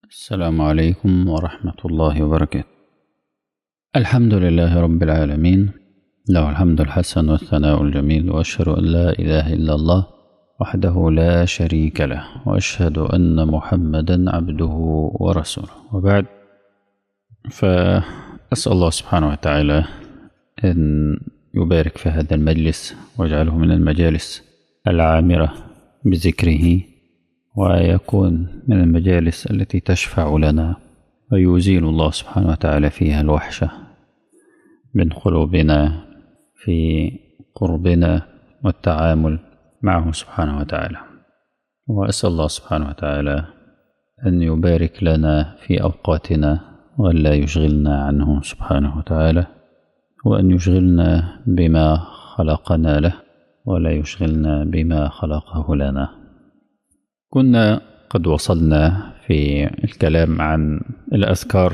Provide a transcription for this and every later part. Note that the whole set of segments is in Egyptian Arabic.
السلام عليكم ورحمة الله وبركاته الحمد لله رب العالمين له الحمد الحسن والثناء الجميل وأشهد أن لا إله إلا الله وحده لا شريك له وأشهد أن محمدا عبده ورسوله وبعد فأسأل الله سبحانه وتعالى أن يبارك في هذا المجلس واجعله من المجالس العامرة بذكره ويكون من المجالس التي تشفع لنا ويزيل الله سبحانه وتعالى فيها الوحشة من قلوبنا في قربنا والتعامل معه سبحانه وتعالى وأسأل الله سبحانه وتعالى أن يبارك لنا في أوقاتنا ولا يشغلنا عنه سبحانه وتعالى وأن يشغلنا بما خلقنا له ولا يشغلنا بما خلقه لنا كنا قد وصلنا في الكلام عن الأذكار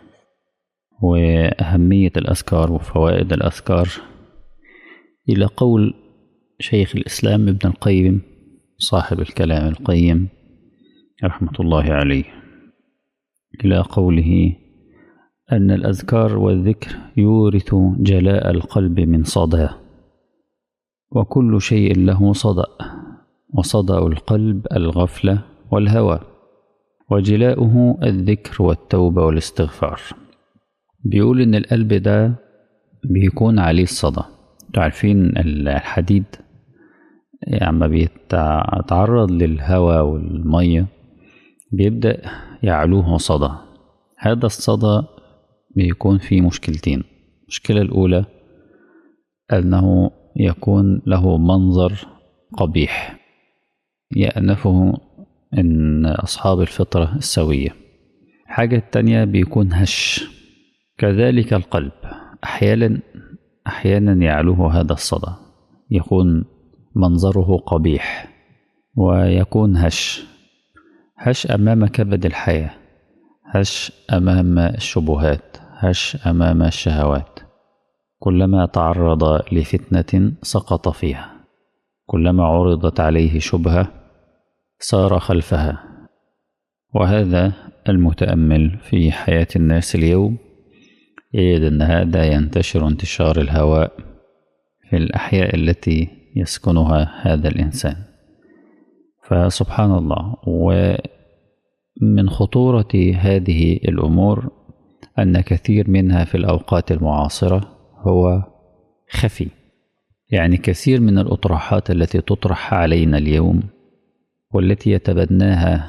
وأهمية الأذكار وفوائد الأذكار إلى قول شيخ الإسلام ابن القيم صاحب الكلام القيم رحمة الله عليه إلى قوله أن الأذكار والذكر يورث جلاء القلب من صدى وكل شيء له صدأ وصدأ القلب الغفلة والهوى وجلاؤه الذكر والتوبة والاستغفار بيقول إن القلب ده بيكون عليه الصدى عارفين الحديد لما بيتعرض للهواء والمية بيبدأ يعلوه صدى هذا الصدى بيكون فيه مشكلتين المشكلة الأولى أنه يكون له منظر قبيح يأنفه إن أصحاب الفطرة السوية الحاجة التانية بيكون هش كذلك القلب أحيانا أحيانا يعلوه هذا الصدى يكون منظره قبيح ويكون هش هش أمام كبد الحياة هش أمام الشبهات هش أمام الشهوات كلما تعرض لفتنة سقط فيها كلما عرضت عليه شبهة سار خلفها وهذا المتأمل في حياة الناس اليوم يجد أن هذا ينتشر انتشار الهواء في الأحياء التي يسكنها هذا الإنسان فسبحان الله ومن خطورة هذه الأمور أن كثير منها في الأوقات المعاصرة هو خفي يعني كثير من الأطروحات التي تطرح علينا اليوم والتي يتبناها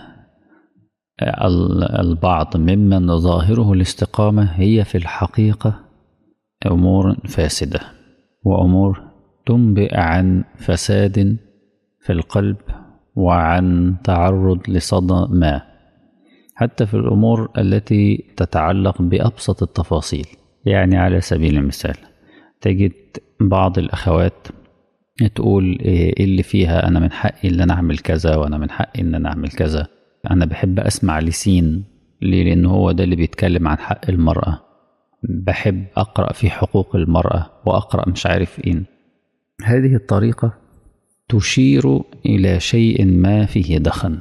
البعض ممن ظاهره الاستقامة هي في الحقيقة أمور فاسدة وأمور تنبئ عن فساد في القلب وعن تعرض لصدى ما حتى في الأمور التي تتعلق بأبسط التفاصيل يعني على سبيل المثال تجد بعض الأخوات تقول إيه اللي فيها أنا من حقي إن أنا أعمل كذا وأنا من حقي إن أنا أعمل كذا أنا بحب أسمع لسين ليه لأن هو ده اللي بيتكلم عن حق المرأة بحب أقرأ في حقوق المرأة وأقرأ مش عارف إيه هذه الطريقة تشير إلى شيء ما فيه دخن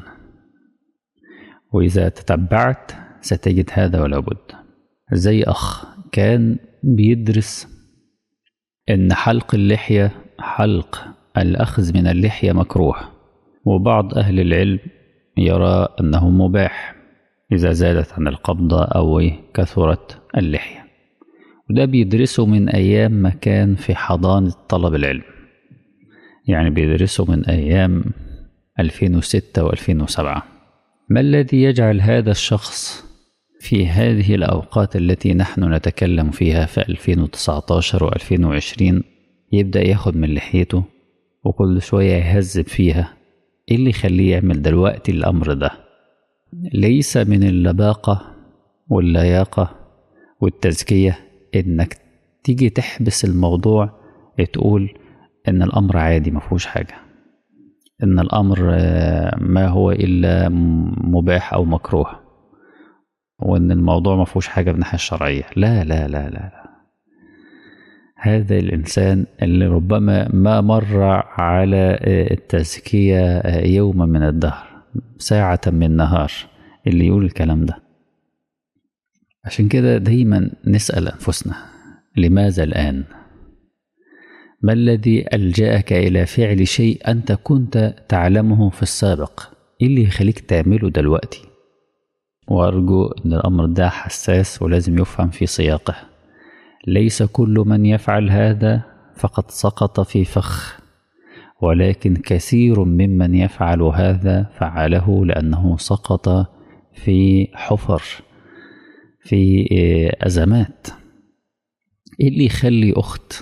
وإذا تتبعت ستجد هذا ولا بد زي أخ كان بيدرس إن حلق اللحية حلق الأخذ من اللحية مكروه وبعض أهل العلم يرى أنه مباح إذا زادت عن القبضة أو كثرت اللحية وده بيدرسه من أيام ما كان في حضانة طلب العلم يعني بيدرسه من أيام 2006 و2007 ما الذي يجعل هذا الشخص في هذه الأوقات التي نحن نتكلم فيها في 2019 و2020 يبدأ ياخد من لحيته وكل شوية يهذب فيها إيه اللي يخليه يعمل دلوقتي الأمر ده ليس من اللباقة واللياقة والتزكية إنك تيجي تحبس الموضوع تقول إن الأمر عادي مفهوش حاجة إن الأمر ما هو إلا مباح أو مكروه وإن الموضوع مفهوش حاجة من الناحية الشرعية لا لا لا لا, لا. هذا الإنسان اللي ربما ما مر على التزكية يوما من الدهر ساعة من نهار اللي يقول الكلام ده عشان كده دايما نسأل أنفسنا لماذا الآن ما الذي ألجأك إلى فعل شيء أنت كنت تعلمه في السابق إيه اللي يخليك تعمله دلوقتي وأرجو أن الأمر ده حساس ولازم يفهم في سياقه ليس كل من يفعل هذا فقد سقط في فخ ولكن كثير ممن يفعل هذا فعله لأنه سقط في حفر في أزمات إيه اللي يخلي أخت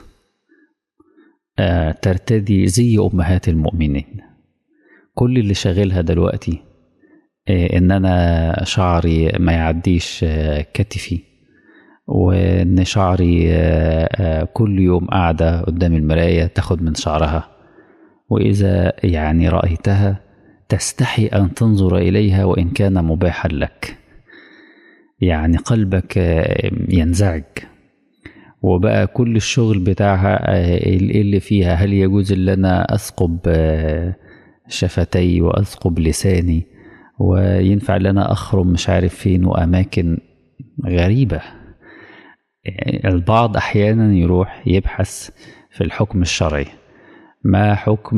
ترتدي زي أمهات المؤمنين كل اللي شاغلها دلوقتي إن أنا شعري ما يعديش كتفي وإن شعري كل يوم قاعدة قدام المراية تاخد من شعرها وإذا يعني رأيتها تستحي أن تنظر إليها وإن كان مباحا لك يعني قلبك ينزعج وبقى كل الشغل بتاعها اللي فيها هل يجوز ان انا اثقب شفتي واثقب لساني وينفع ان انا اخرم مش عارف فين واماكن غريبه البعض احيانا يروح يبحث في الحكم الشرعي ما حكم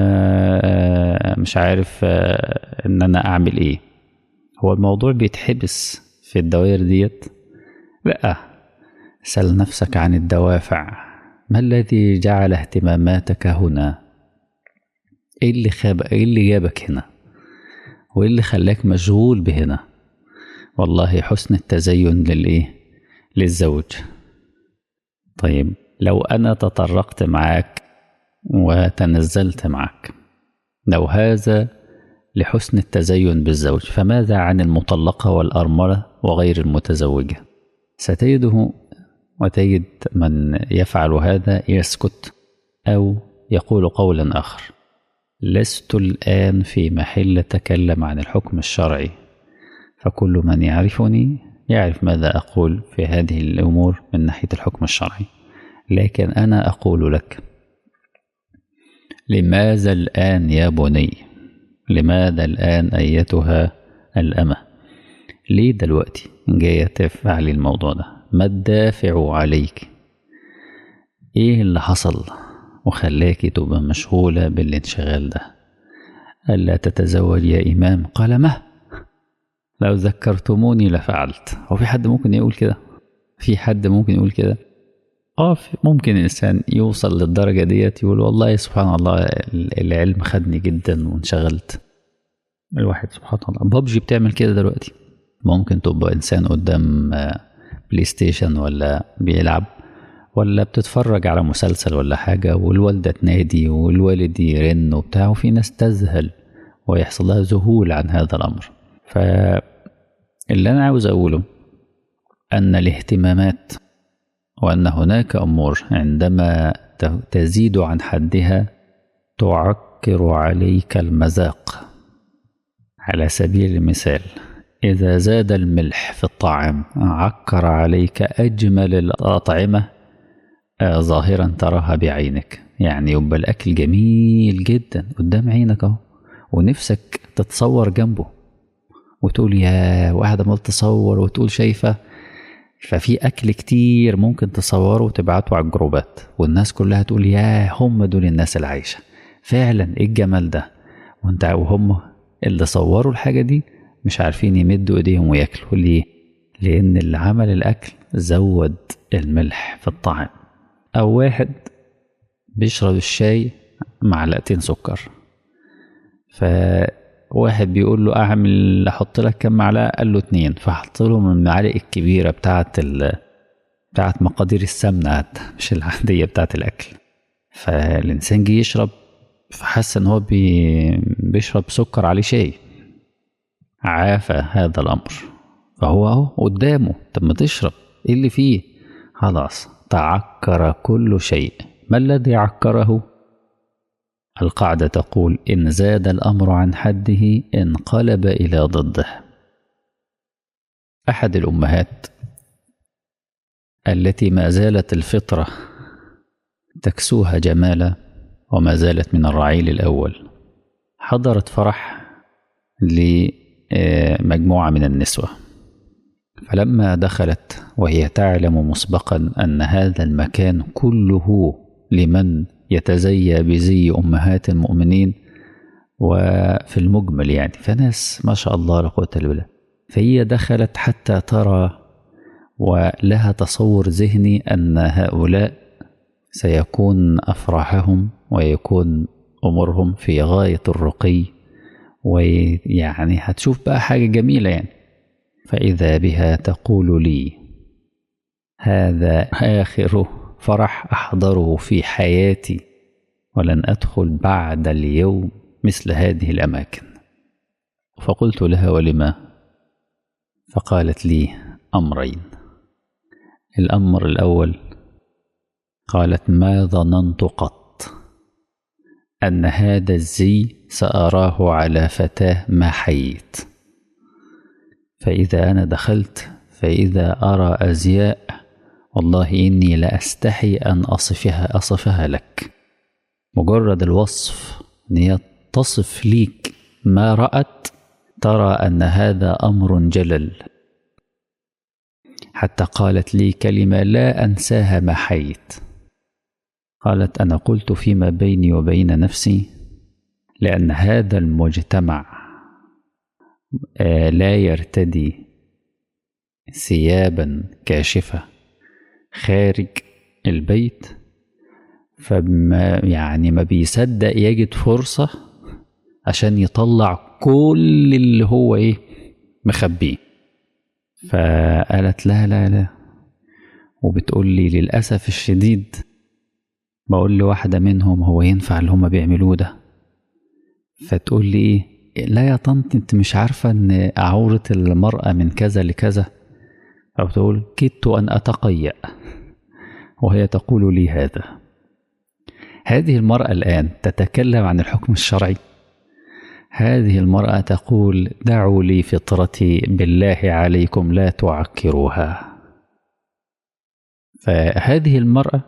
مش عارف ان انا اعمل ايه هو الموضوع بيتحبس في الدوائر ديت لا سل نفسك عن الدوافع ما الذي جعل اهتماماتك هنا ايه اللي خاب ايه اللي جابك هنا وايه اللي خلاك مشغول بهنا والله حسن التزين للايه للزوج طيب لو انا تطرقت معاك وتنزلت معك لو هذا لحسن التزين بالزوج فماذا عن المطلقة والأرملة وغير المتزوجة ستجده وتجد من يفعل هذا يسكت أو يقول قولا آخر لست الآن في محل أتكلم عن الحكم الشرعي فكل من يعرفني يعرف ماذا أقول في هذه الأمور من ناحية الحكم الشرعي لكن أنا أقول لك لماذا الآن يا بني لماذا الآن أيتها الأمة ليه دلوقتي جاية تفعلي الموضوع ده ما الدافع عليك ايه اللي حصل وخلاكي تبقى مشغولة بالانشغال ده ألا تتزوج يا إمام قال ما لو ذكرتموني لفعلت هو في حد ممكن يقول كده في حد ممكن يقول كده اه ممكن الانسان يوصل للدرجه ديت يقول والله سبحان الله العلم خدني جدا وانشغلت الواحد سبحان الله بابجي بتعمل كده دلوقتي ممكن تبقى انسان قدام بلاي ستيشن ولا بيلعب ولا بتتفرج على مسلسل ولا حاجة والوالدة تنادي والوالد يرن وبتاع وفي ناس تذهل ويحصل لها ذهول عن هذا الأمر فاللي أنا عاوز أقوله أن الاهتمامات وأن هناك أمور عندما تزيد عن حدها تعكر عليك المذاق على سبيل المثال إذا زاد الملح في الطعام عكر عليك أجمل الأطعمة آه ظاهرا تراها بعينك يعني يبقى الأكل جميل جدا قدام عينك أهو ونفسك تتصور جنبه وتقول يا واحد عمال تصور وتقول شايفة ففي أكل كتير ممكن تصوره وتبعته على الجروبات والناس كلها تقول يا هم دول الناس العايشة فعلا إيه الجمال ده وانت وهم اللي صوروا الحاجة دي مش عارفين يمدوا ايديهم وياكلوا ليه لان اللي عمل الاكل زود الملح في الطعام او واحد بيشرب الشاي معلقتين سكر فواحد بيقول له اعمل احط لك كام معلقه قال له اتنين فحط له من المعالق الكبيره بتاعه ال بتاعه مقادير السمنه مش العاديه بتاعه الاكل فالانسان جه يشرب فحس ان هو بي... بيشرب سكر عليه شاي عافى هذا الأمر فهو أهو قدامه طب ما تشرب إيه اللي فيه خلاص تعكر كل شيء ما الذي عكره القاعدة تقول إن زاد الأمر عن حده انقلب إلى ضده أحد الأمهات التي ما زالت الفطرة تكسوها جمالا وما زالت من الرعيل الأول حضرت فرح مجموعة من النسوة فلما دخلت وهي تعلم مسبقا أن هذا المكان كله لمن يتزيى بزي أمهات المؤمنين وفي المجمل يعني فناس ما شاء الله لا قوة إلا بالله فهي دخلت حتى ترى ولها تصور ذهني أن هؤلاء سيكون أفراحهم ويكون أمورهم في غاية الرقي ويعني هتشوف بقى حاجة جميلة يعني فإذا بها تقول لي هذا آخر فرح أحضره في حياتي ولن أدخل بعد اليوم مثل هذه الأماكن فقلت لها ولما فقالت لي أمرين الأمر الأول قالت ما ظننت قط أن هذا الزي سأراه على فتاة ما حييت فإذا أنا دخلت فإذا أرى أزياء والله إني لأستحي أن أصفها أصفها لك مجرد الوصف أن هي تصف ليك ما رأت ترى أن هذا أمر جلل حتى قالت لي كلمة لا أنساها ما حيت قالت أنا قلت فيما بيني وبين نفسي لأن هذا المجتمع لا يرتدي ثيابا كاشفة خارج البيت فما يعني ما بيصدق يجد فرصة عشان يطلع كل اللي هو ايه مخبيه فقالت لا لا لا وبتقول لي للأسف الشديد بقول لواحدة منهم هو ينفع اللي هما بيعملوه ده فتقول لي ايه لا يا طنط انت مش عارفة ان عورة المرأة من كذا لكذا أو تقول كدت أن أتقيأ وهي تقول لي هذا هذه المرأة الآن تتكلم عن الحكم الشرعي هذه المرأة تقول دعوا لي فطرتي بالله عليكم لا تعكروها فهذه المرأة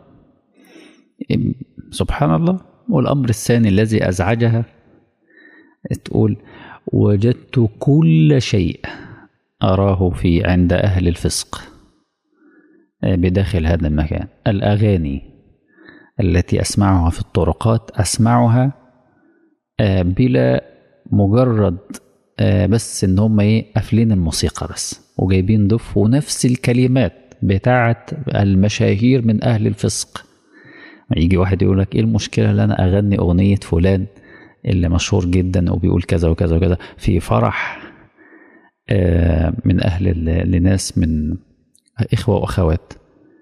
سبحان الله والأمر الثاني الذي أزعجها تقول وجدت كل شيء أراه في عند أهل الفسق بداخل هذا المكان الأغاني التي أسمعها في الطرقات أسمعها بلا مجرد بس إن هم إيه قافلين الموسيقى بس وجايبين دف ونفس الكلمات بتاعة المشاهير من أهل الفسق يجي واحد يقول لك إيه المشكلة اللي أنا أغني أغنية فلان اللي مشهور جدا وبيقول كذا وكذا وكذا في فرح من أهل لناس من إخوة وأخوات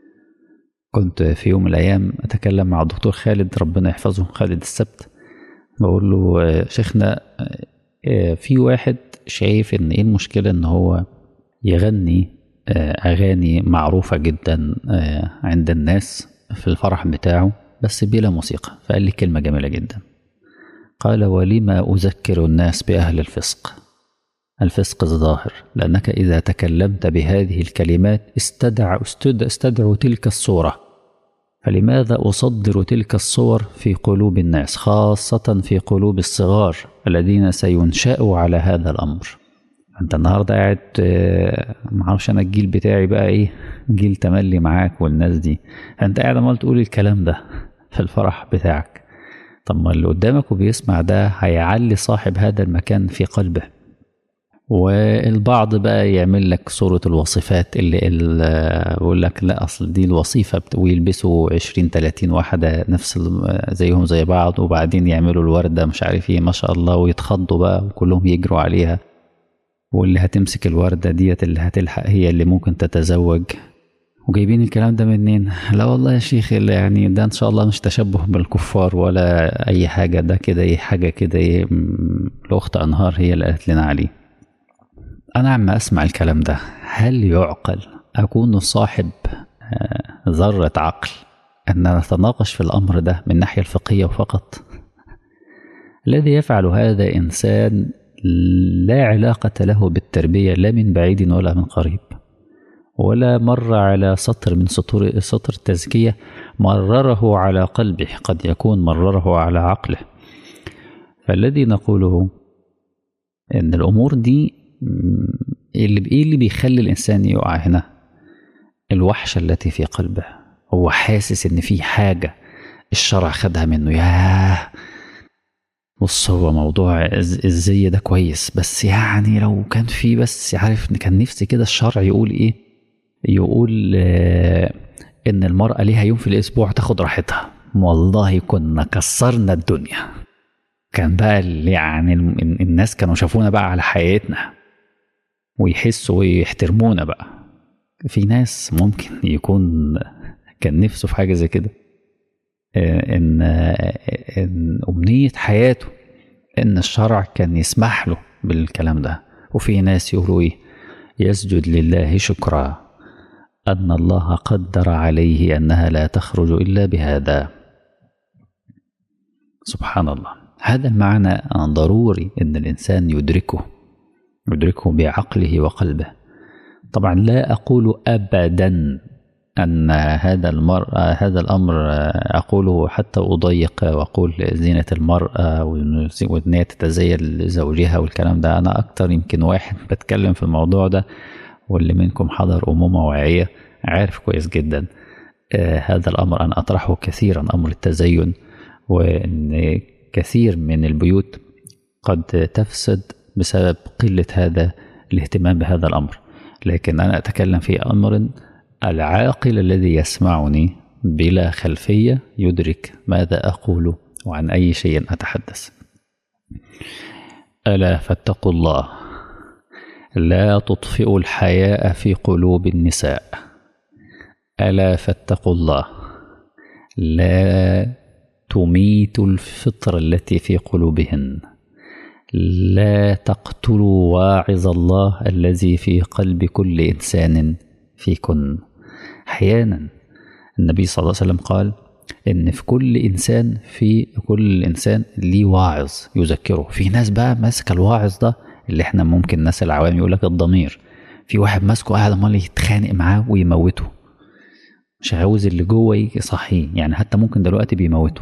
كنت في يوم من الأيام أتكلم مع الدكتور خالد ربنا يحفظه خالد السبت بقول له شيخنا في واحد شايف إن إيه المشكلة إن هو يغني أغاني معروفة جدا عند الناس في الفرح بتاعه بس بلا موسيقى فقال لي كلمة جميلة جدا قال ولما أذكر الناس بأهل الفسق الفسق الظاهر لأنك إذا تكلمت بهذه الكلمات استدع استدعوا تلك الصورة فلماذا أصدر تلك الصور في قلوب الناس خاصة في قلوب الصغار الذين سينشأوا على هذا الأمر أنت النهاردة قاعد معرفش أنا الجيل بتاعي بقى إيه جيل تملي معاك والناس دي أنت قاعد عمال تقول الكلام ده في الفرح بتاعك طب ما اللي قدامك وبيسمع ده هيعلي صاحب هذا المكان في قلبه والبعض بقى يعمل لك صورة الوصفات اللي يقول لك لا أصل دي الوصيفة ويلبسوا 20 30 واحدة نفس زيهم زي بعض وبعدين يعملوا الوردة مش عارف ايه ما شاء الله ويتخضوا بقى وكلهم يجروا عليها واللي هتمسك الوردة ديت اللي هتلحق هي اللي ممكن تتزوج وجايبين الكلام ده منين لا والله يا شيخ يعني ده ان شاء الله مش تشبه بالكفار ولا اي حاجة ده كده ايه حاجة كده ايه الاخت انهار هي اللي قالت لنا عليه انا عم اسمع الكلام ده هل يعقل اكون صاحب ذرة عقل ان نتناقش في الامر ده من الناحية الفقهية فقط الذي يفعل هذا انسان لا علاقة له بالتربية لا من بعيد ولا من قريب ولا مر على سطر من سطور سطر التزكية مرره على قلبه قد يكون مرره على عقله فالذي نقوله أن الأمور دي ايه اللي ايه اللي بيخلي الانسان يقع هنا الوحشه التي في قلبه هو حاسس ان في حاجه الشرع خدها منه ياه بص هو موضوع الزي ده كويس بس يعني لو كان في بس عارف كان نفسي كده الشرع يقول ايه يقول آه ان المرأة ليها يوم في الاسبوع تاخد راحتها والله كنا كسرنا الدنيا كان بقى يعني الناس كانوا شافونا بقى على حياتنا ويحسوا ويحترمونا بقى في ناس ممكن يكون كان نفسه في حاجة زي كده إن, إن أمنية حياته إن الشرع كان يسمح له بالكلام ده وفي ناس يقولوا إيه يسجد لله شكرا أن الله قدر عليه أنها لا تخرج إلا بهذا سبحان الله هذا المعنى ضروري أن الإنسان يدركه يدركه بعقله وقلبه طبعا لا أقول أبدا أن هذا المرأة هذا الأمر أقوله حتى أضيق وأقول زينة المرأة وإن هي تتزين لزوجها والكلام ده أنا أكتر يمكن واحد بتكلم في الموضوع ده واللي منكم حضر أمومة واعية عارف كويس جدا آه هذا الأمر أنا أطرحه كثيرا أمر التزين وأن كثير من البيوت قد تفسد بسبب قلة هذا الاهتمام بهذا الأمر لكن أنا أتكلم في أمر العاقل الذي يسمعني بلا خلفية يدرك ماذا أقول وعن أي شيء أتحدث ألا فاتقوا الله لا تطفئوا الحياء في قلوب النساء ألا فاتقوا الله لا تميتوا الفطر التي في قلوبهن لا تقتلوا واعظ الله الذي في قلب كل إنسان فيكن أحيانا النبي صلى الله عليه وسلم قال إن في كل إنسان في كل إنسان ليه واعظ يذكره في ناس بقى ماسكة الواعظ ده اللي احنا ممكن الناس العوام يقول لك الضمير في واحد ماسكه قاعد امال يتخانق معاه ويموته مش عاوز اللي جوه يجي يصحيه يعني حتى ممكن دلوقتي بيموته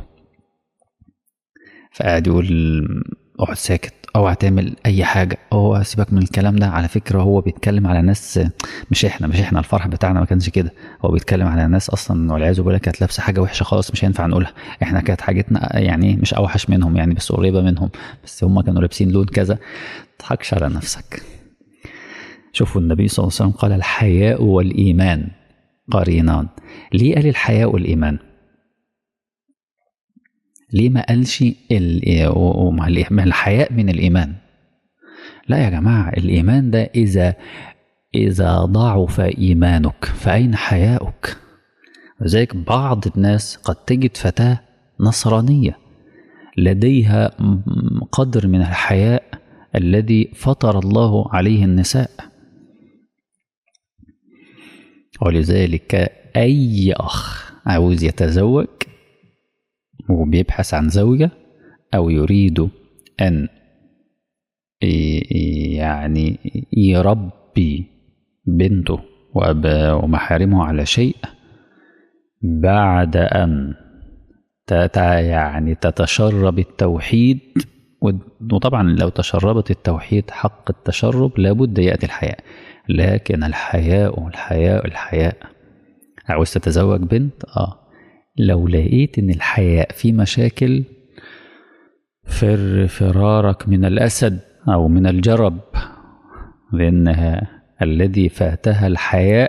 فقاعد يقول اقعد ساكت اوعى تعمل اي حاجه هو سيبك من الكلام ده على فكره هو بيتكلم على ناس مش احنا مش احنا الفرح بتاعنا ما كانش كده هو بيتكلم على ناس اصلا والعياذ بالله كانت لابسه حاجه وحشه خالص مش هينفع نقولها احنا كانت حاجتنا يعني مش اوحش منهم يعني بس قريبه منهم بس هم كانوا لابسين لون كذا تضحكش على نفسك شوفوا النبي صلى الله عليه وسلم قال الحياء والايمان قرينان ليه قال الحياء والايمان ليه ما قالش الحياء من الإيمان لا يا جماعة الإيمان ده إذا إذا ضعف إيمانك فأين حياؤك لذلك بعض الناس قد تجد فتاة نصرانية لديها قدر من الحياء الذي فطر الله عليه النساء ولذلك أي أخ عاوز يتزوج وبيبحث عن زوجة أو يريد أن يعني يربي بنته ومحارمه على شيء بعد أن يعني تتشرب التوحيد وطبعا لو تشربت التوحيد حق التشرب لابد يأتي الحياء لكن الحياء الحياء الحياء عاوز تتزوج بنت اه لو لقيت ان الحياء فيه مشاكل فر فرارك من الاسد او من الجرب لانها الذي فاتها الحياء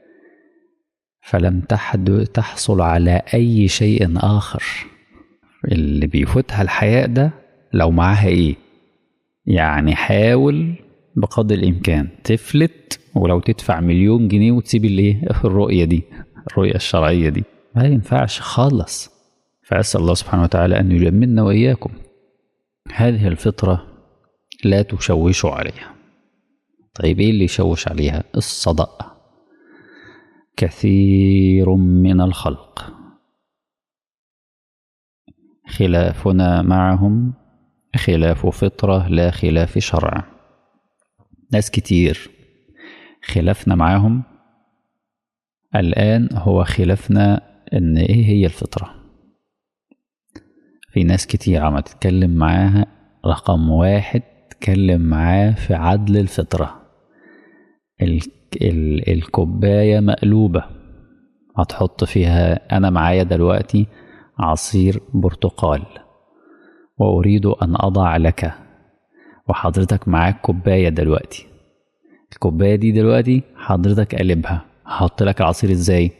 فلم تحد تحصل على اي شيء اخر اللي بيفوتها الحياء ده لو معاها ايه يعني حاول بقدر الامكان تفلت ولو تدفع مليون جنيه وتسيب الايه الرؤيه دي الرؤيه الشرعيه دي ما ينفعش خالص فأسأل الله سبحانه وتعالى أن يجملنا وإياكم هذه الفطرة لا تشوشوا عليها طيب إيه اللي يشوش عليها الصدأ كثير من الخلق خلافنا معهم خلاف فطرة لا خلاف شرع ناس كتير خلافنا معاهم الآن هو خلافنا ان ايه هي الفطرة في ناس كتير عم تتكلم معاها رقم واحد بنتكلم معاه في عدل الفطرة ال ال الكوباية مقلوبة هتحط فيها أنا معايا دلوقتي عصير برتقال وأريد أن أضع لك وحضرتك معاك كوباية دلوقتي الكوباية دي دلوقتي حضرتك قلبها هحط لك العصير ازاي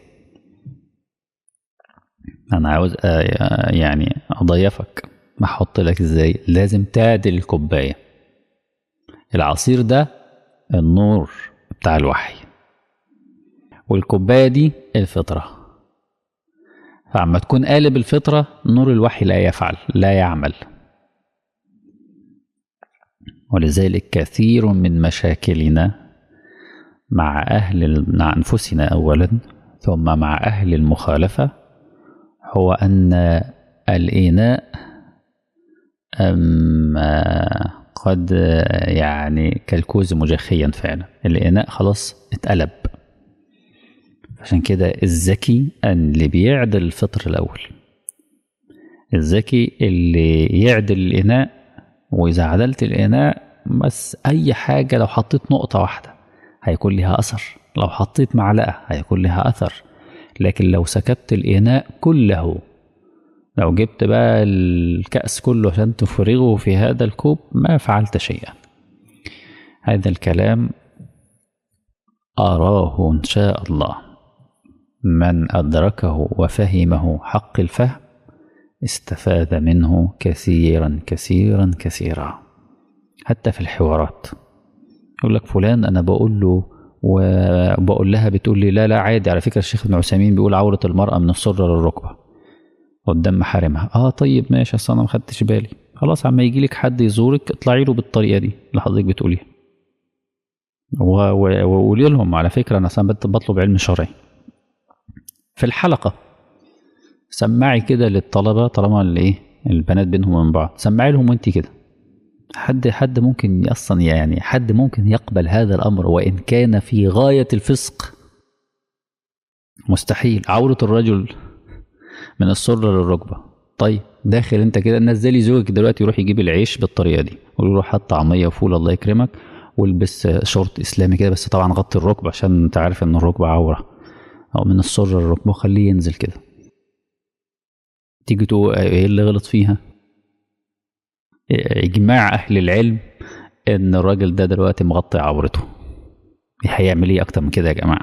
انا عاوز يعني اضيفك ما احط لك ازاي لازم تعدل الكوبايه العصير ده النور بتاع الوحي والكوبايه دي الفطره فعما تكون قالب الفطره نور الوحي لا يفعل لا يعمل ولذلك كثير من مشاكلنا مع أهل مع أنفسنا أولا ثم مع أهل المخالفة هو أن الإناء أم قد يعني كالكوز مجخيا فعلا الإناء خلاص اتقلب عشان كده الذكي اللي بيعدل الفطر الأول الذكي اللي يعدل الإناء وإذا عدلت الإناء بس أي حاجة لو حطيت نقطة واحدة هيكون لها أثر لو حطيت معلقة هيكون لها أثر لكن لو سكبت الإناء كله لو جبت بقى الكأس كله عشان تفرغه في هذا الكوب ما فعلت شيئا هذا الكلام أراه إن شاء الله من أدركه وفهمه حق الفهم استفاد منه كثيرا كثيرا كثيرا حتى في الحوارات يقول لك فلان أنا بقول له وبقول لها بتقول لي لا لا عادي على فكرة الشيخ ابن عثيمين بيقول عورة المرأة من السرة للركبة قدام محارمها اه طيب ماشي اصل انا ما خدتش بالي خلاص عما يجي لك حد يزورك اطلعي له بالطريقه دي اللي حضرتك بتقوليها وقولي لهم على فكره انا اصلا بطلب علم شرعي في الحلقه سمعي كده للطلبه طالما الايه البنات بينهم وبين بعض سمعي لهم وانت كده حد حد ممكن اصلا يعني حد ممكن يقبل هذا الامر وان كان في غايه الفسق مستحيل عوره الرجل من السرة للركبة طيب داخل انت كده نزلي زوجك دلوقتي يروح يجيب العيش بالطريقة دي قول له روح حط طعمية وفول الله يكرمك والبس شورت اسلامي كده بس طبعا غطي الركبة عشان انت عارف ان الركبة عورة او من السرة للركبة خليه ينزل كده تيجي تقول ايه اللي غلط فيها اجماع اهل العلم ان الراجل ده دلوقتي مغطي عورته هيعمل ايه اكتر من كده يا جماعه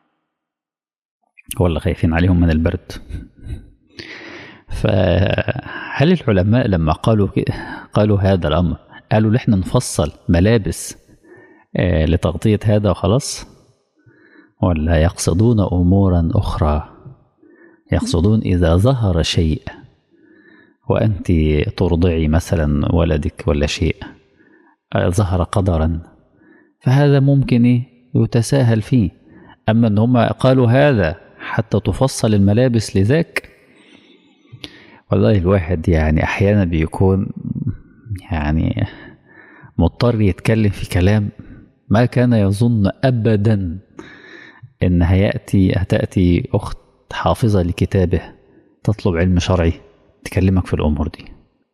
ولا خايفين عليهم من البرد فهل العلماء لما قالوا قالوا هذا الامر قالوا احنا نفصل ملابس لتغطيه هذا وخلاص ولا يقصدون امورا اخرى يقصدون اذا ظهر شيء وانت ترضعي مثلا ولدك ولا شيء ظهر قدرا فهذا ممكن يتساهل فيه اما ان هم قالوا هذا حتى تفصل الملابس لذاك والله الواحد يعني احيانا بيكون يعني مضطر يتكلم في كلام ما كان يظن ابدا ان هياتي هتاتي اخت حافظه لكتابه تطلب علم شرعي تكلمك في الامور دي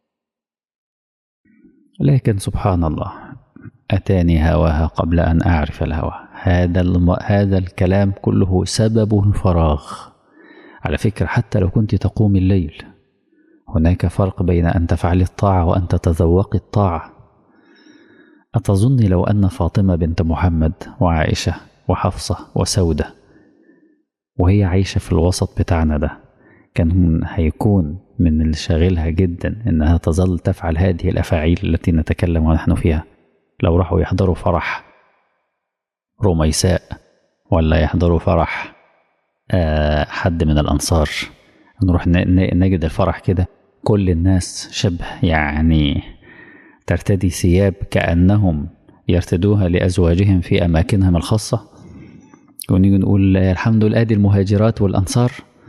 لكن سبحان الله اتاني هواها قبل ان اعرف الهوى هذا الم... هذا الكلام كله سبب الفراغ على فكره حتى لو كنت تقوم الليل هناك فرق بين أن تفعلي الطاعة وأن تتذوقي الطاعة أتظن لو أن فاطمة بنت محمد وعائشة وحفصة وسودة وهي عايشة في الوسط بتاعنا ده كان هيكون من اللي شاغلها جدا إنها تظل تفعل هذه الأفاعيل التي نتكلم ونحن فيها لو راحوا يحضروا فرح رميساء ولا يحضروا فرح آه حد من الأنصار نروح نجد الفرح كده كل الناس شبه يعني ترتدي ثياب كأنهم يرتدوها لأزواجهم في أماكنهم الخاصة ونيجي نقول الحمد لله دي المهاجرات والأنصار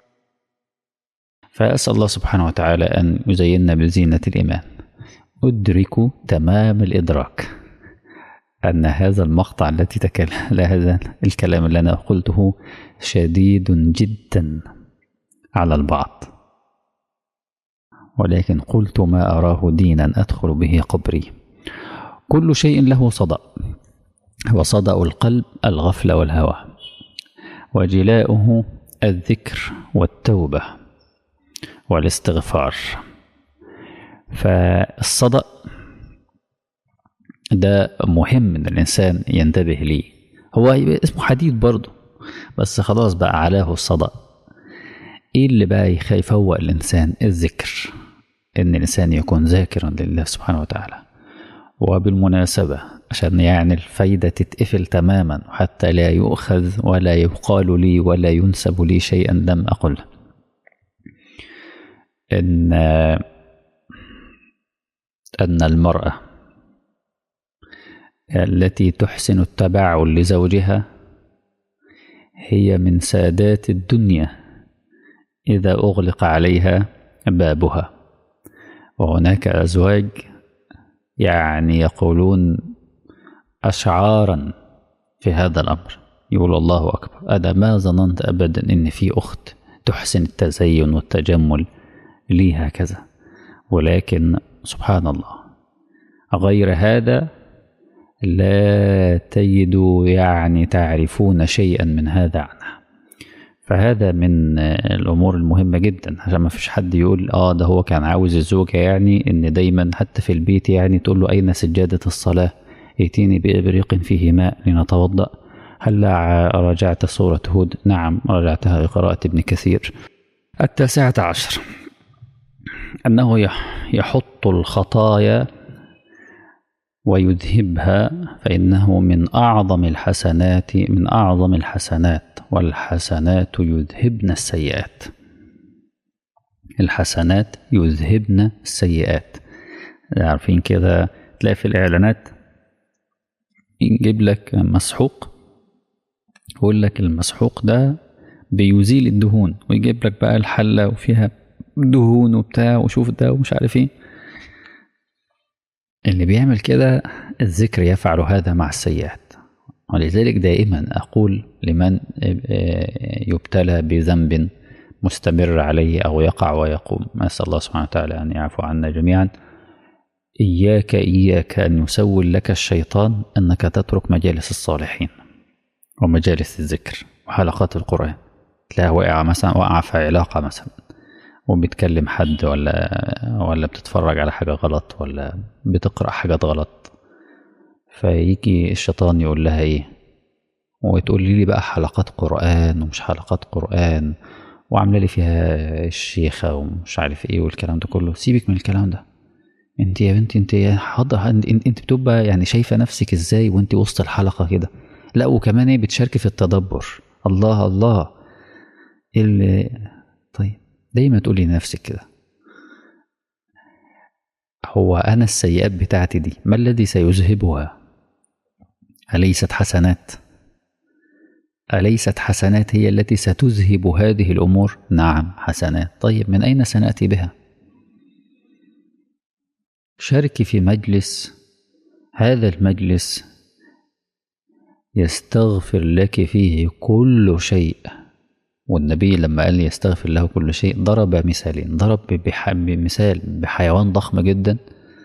فأسأل الله سبحانه وتعالى أن يزيننا بزينة الإيمان أدرك تمام الإدراك أن هذا المقطع التي تكلم هذا الكلام اللي أنا قلته شديد جدا على البعض ولكن قلت ما أراه دينا أدخل به قبري كل شيء له صدأ وصدأ القلب الغفلة والهوى وجلاؤه الذكر والتوبة والاستغفار فالصدأ ده مهم ان الانسان ينتبه ليه هو اسمه حديد برضه بس خلاص بقى علاه الصدأ ايه اللي بقى يفوق الانسان الذكر ان الانسان يكون ذاكرا لله سبحانه وتعالى وبالمناسبة عشان يعني الفايدة تتقفل تماما حتى لا يؤخذ ولا يقال لي ولا ينسب لي شيئا لم أقل إن أن المرأة التي تحسن التبعل لزوجها هي من سادات الدنيا إذا أغلق عليها بابها وهناك أزواج يعني يقولون أشعارا في هذا الأمر يقول الله أكبر أنا ما ظننت أبدا إن في أخت تحسن التزين والتجمل لي هكذا ولكن سبحان الله غير هذا لا تجدوا يعني تعرفون شيئا من هذا عنها فهذا من الامور المهمه جدا عشان ما فيش حد يقول اه ده هو كان عاوز الزوجه يعني ان دايما حتى في البيت يعني تقول له اين سجاده الصلاه ائتيني بابريق فيه ماء لنتوضا هل راجعت سوره هود نعم راجعتها بقراءه ابن كثير التاسعه عشر انه يحط الخطايا ويذهبها فإنه من أعظم الحسنات من أعظم الحسنات والحسنات يذهبن السيئات الحسنات يذهبن السيئات عارفين كده تلاقي في الإعلانات يجيب لك مسحوق يقول لك المسحوق ده بيزيل الدهون ويجيب لك بقى الحلة وفيها دهون وبتاع وشوف ده ومش عارف ايه اللي بيعمل كده الذكر يفعل هذا مع السيئات ولذلك دائما أقول لمن يبتلى بذنب مستمر عليه أو يقع ويقوم نسأل الله سبحانه وتعالى أن يعفو عنا جميعا إياك إياك أن يسول لك الشيطان أنك تترك مجالس الصالحين ومجالس الذكر وحلقات القرآن تلاقيه وقع مثلا وقع في علاقة مثلا وبتكلم حد ولا ولا بتتفرج على حاجة غلط ولا بتقرأ حاجات غلط فيجي الشيطان يقول لها ايه وتقول لي بقى حلقات قرآن ومش حلقات قرآن وعاملة لي فيها الشيخة ومش عارف ايه والكلام ده كله سيبك من الكلام ده انت يا بنتي انت يا حاضر انت, انت بتبقى يعني شايفة نفسك ازاي وانت وسط الحلقة كده لا وكمان ايه بتشاركي في التدبر الله الله اللي طيب دايما تقولي لنفسك كده هو أنا السيئات بتاعتي دي ما الذي سيذهبها أليست حسنات أليست حسنات هي التي ستذهب هذه الأمور نعم حسنات طيب من أين سنأتي بها شاركي في مجلس هذا المجلس يستغفر لك فيه كل شيء والنبي لما قال يستغفر له كل شيء ضرب مثالين ضرب بمثال بحيوان ضخم جدا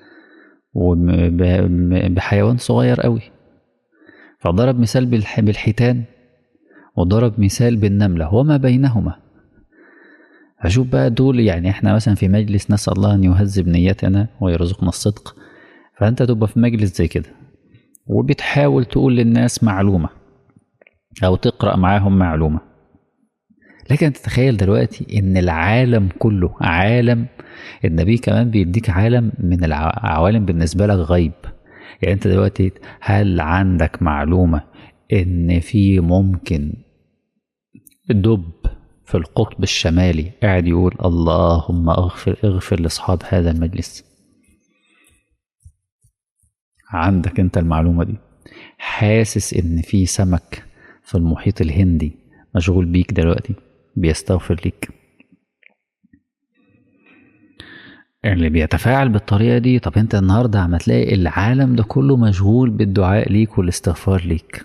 وبحيوان صغير قوي فضرب مثال بالحيتان وضرب مثال بالنملة وما بينهما أشوف بقى دول يعني احنا مثلا في مجلس نسأل الله أن يهذب نيتنا ويرزقنا الصدق فأنت تبقى في مجلس زي كده وبتحاول تقول للناس معلومة أو تقرأ معاهم معلومة لكن تتخيل دلوقتي ان العالم كله عالم النبي كمان بيديك عالم من العوالم بالنسبه لك غيب يعني انت دلوقتي هل عندك معلومه ان في ممكن دب في القطب الشمالي قاعد يقول اللهم اغفر اغفر لاصحاب هذا المجلس عندك انت المعلومه دي حاسس ان في سمك في المحيط الهندي مشغول بيك دلوقتي بيستغفر ليك اللي بيتفاعل بالطريقة دي طب انت النهاردة عم تلاقي العالم ده كله مشغول بالدعاء ليك والاستغفار ليك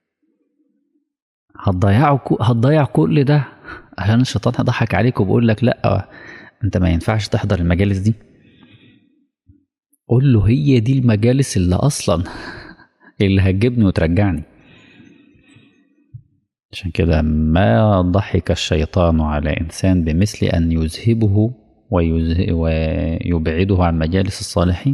هتضيعوا هتضيع كل ده عشان الشيطان هيضحك عليك وبيقول لك لا انت ما ينفعش تحضر المجالس دي قول له هي دي المجالس اللي اصلا اللي هتجيبني وترجعني عشان كده ما ضحك الشيطان على انسان بمثل ان يذهبه ويزه ويبعده عن مجالس الصالحين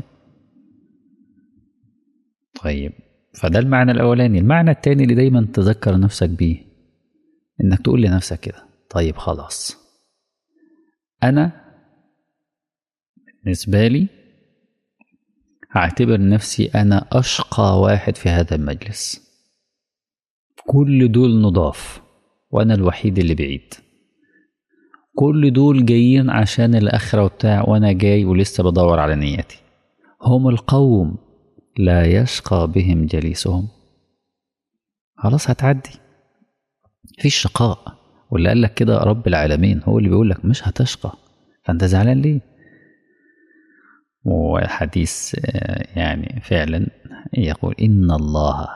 طيب فده المعنى الاولاني المعنى التاني اللي دايما تذكر نفسك بيه انك تقول لنفسك كده طيب خلاص انا بالنسبه لي هعتبر نفسي انا اشقى واحد في هذا المجلس كل دول نضاف وانا الوحيد اللي بعيد كل دول جايين عشان الاخره وبتاع وانا جاي ولسه بدور على نيتي هم القوم لا يشقى بهم جليسهم خلاص هتعدي مفيش شقاء واللي قال لك كده رب العالمين هو اللي بيقول لك مش هتشقى فانت زعلان ليه وحديث يعني فعلا يقول ان الله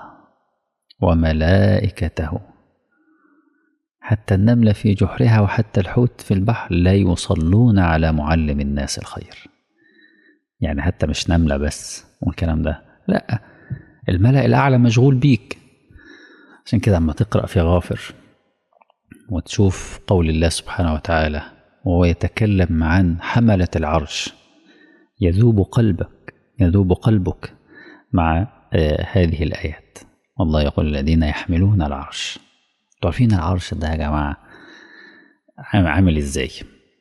وملائكته حتى النملة في جحرها وحتى الحوت في البحر لا يصلون على معلم الناس الخير يعني حتى مش نملة بس والكلام ده لا الملأ الأعلى مشغول بيك عشان كده اما تقرأ في غافر وتشوف قول الله سبحانه وتعالى وهو يتكلم عن حملة العرش يذوب قلبك يذوب قلبك مع آه هذه الآيات والله يقول الذين يحملون العرش عارفين العرش ده يا جماعة عامل ازاي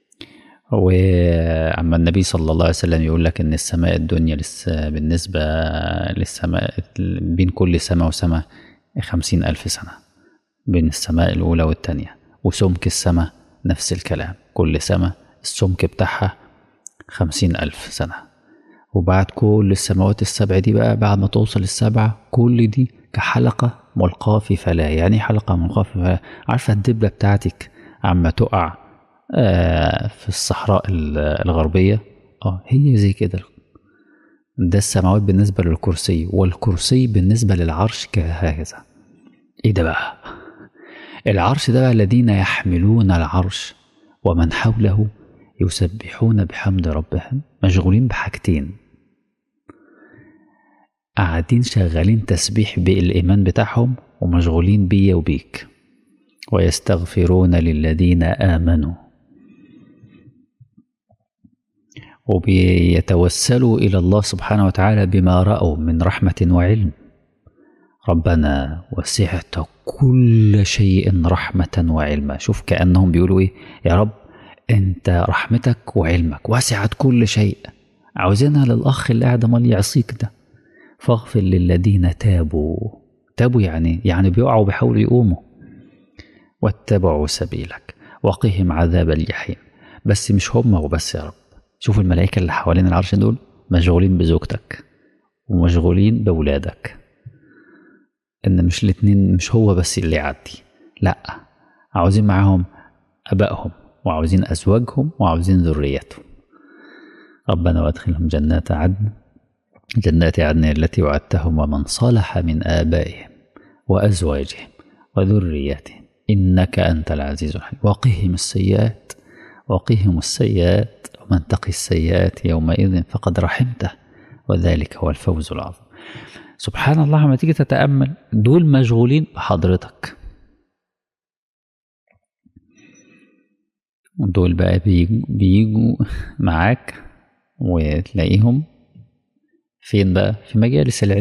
وأما النبي صلى الله عليه وسلم يقول لك إن السماء الدنيا لسه بالنسبة للسماء بين كل سماء وسماء خمسين ألف سنة بين السماء الأولى والتانية وسمك السماء نفس الكلام كل سماء السمك بتاعها خمسين ألف سنة وبعد كل السماوات السبع دي بقى بعد ما توصل السبعة كل دي كحلقة ملقاة في فلاة يعني حلقة ملقاة في فلاة عارفة الدبلة بتاعتك عما تقع آه في الصحراء الغربية اه هي زي كده ده السماوات بالنسبة للكرسي والكرسي بالنسبة للعرش كهكذا ايه ده بقى العرش ده بقى الذين يحملون العرش ومن حوله يسبحون بحمد ربهم مشغولين بحاجتين قاعدين شغالين تسبيح بالإيمان بتاعهم ومشغولين بيا وبيك ويستغفرون للذين آمنوا وبيتوسلوا إلى الله سبحانه وتعالى بما رأوا من رحمة وعلم ربنا وسعت كل شيء رحمة وعلما شوف كأنهم بيقولوا إيه يا رب أنت رحمتك وعلمك وسعت كل شيء عاوزينها للأخ اللي قاعد مال يعصيك ده فاغفر للذين تابوا تابوا يعني يعني بيقعوا بيحاولوا يقوموا واتبعوا سبيلك وقهم عذاب الجحيم بس مش هم وبس يا رب شوف الملائكة اللي حوالين العرش دول مشغولين بزوجتك ومشغولين بأولادك إن مش الاتنين مش هو بس اللي يعدي لأ عاوزين معاهم أبائهم وعاوزين أزواجهم وعاوزين ذريتهم ربنا وادخلهم جنات عدن جنات عدن التي وعدتهم ومن صلح من آبائهم وأزواجهم وذرياتهم إنك أنت العزيز الحكيم وقهم السيئات وقهم السيئات ومن تقي السيئات يومئذ فقد رحمته وذلك هو الفوز العظيم سبحان الله لما تيجي تتأمل دول مشغولين بحضرتك دول بقى بيجوا معاك وتلاقيهم فين بقى في مجالس العلم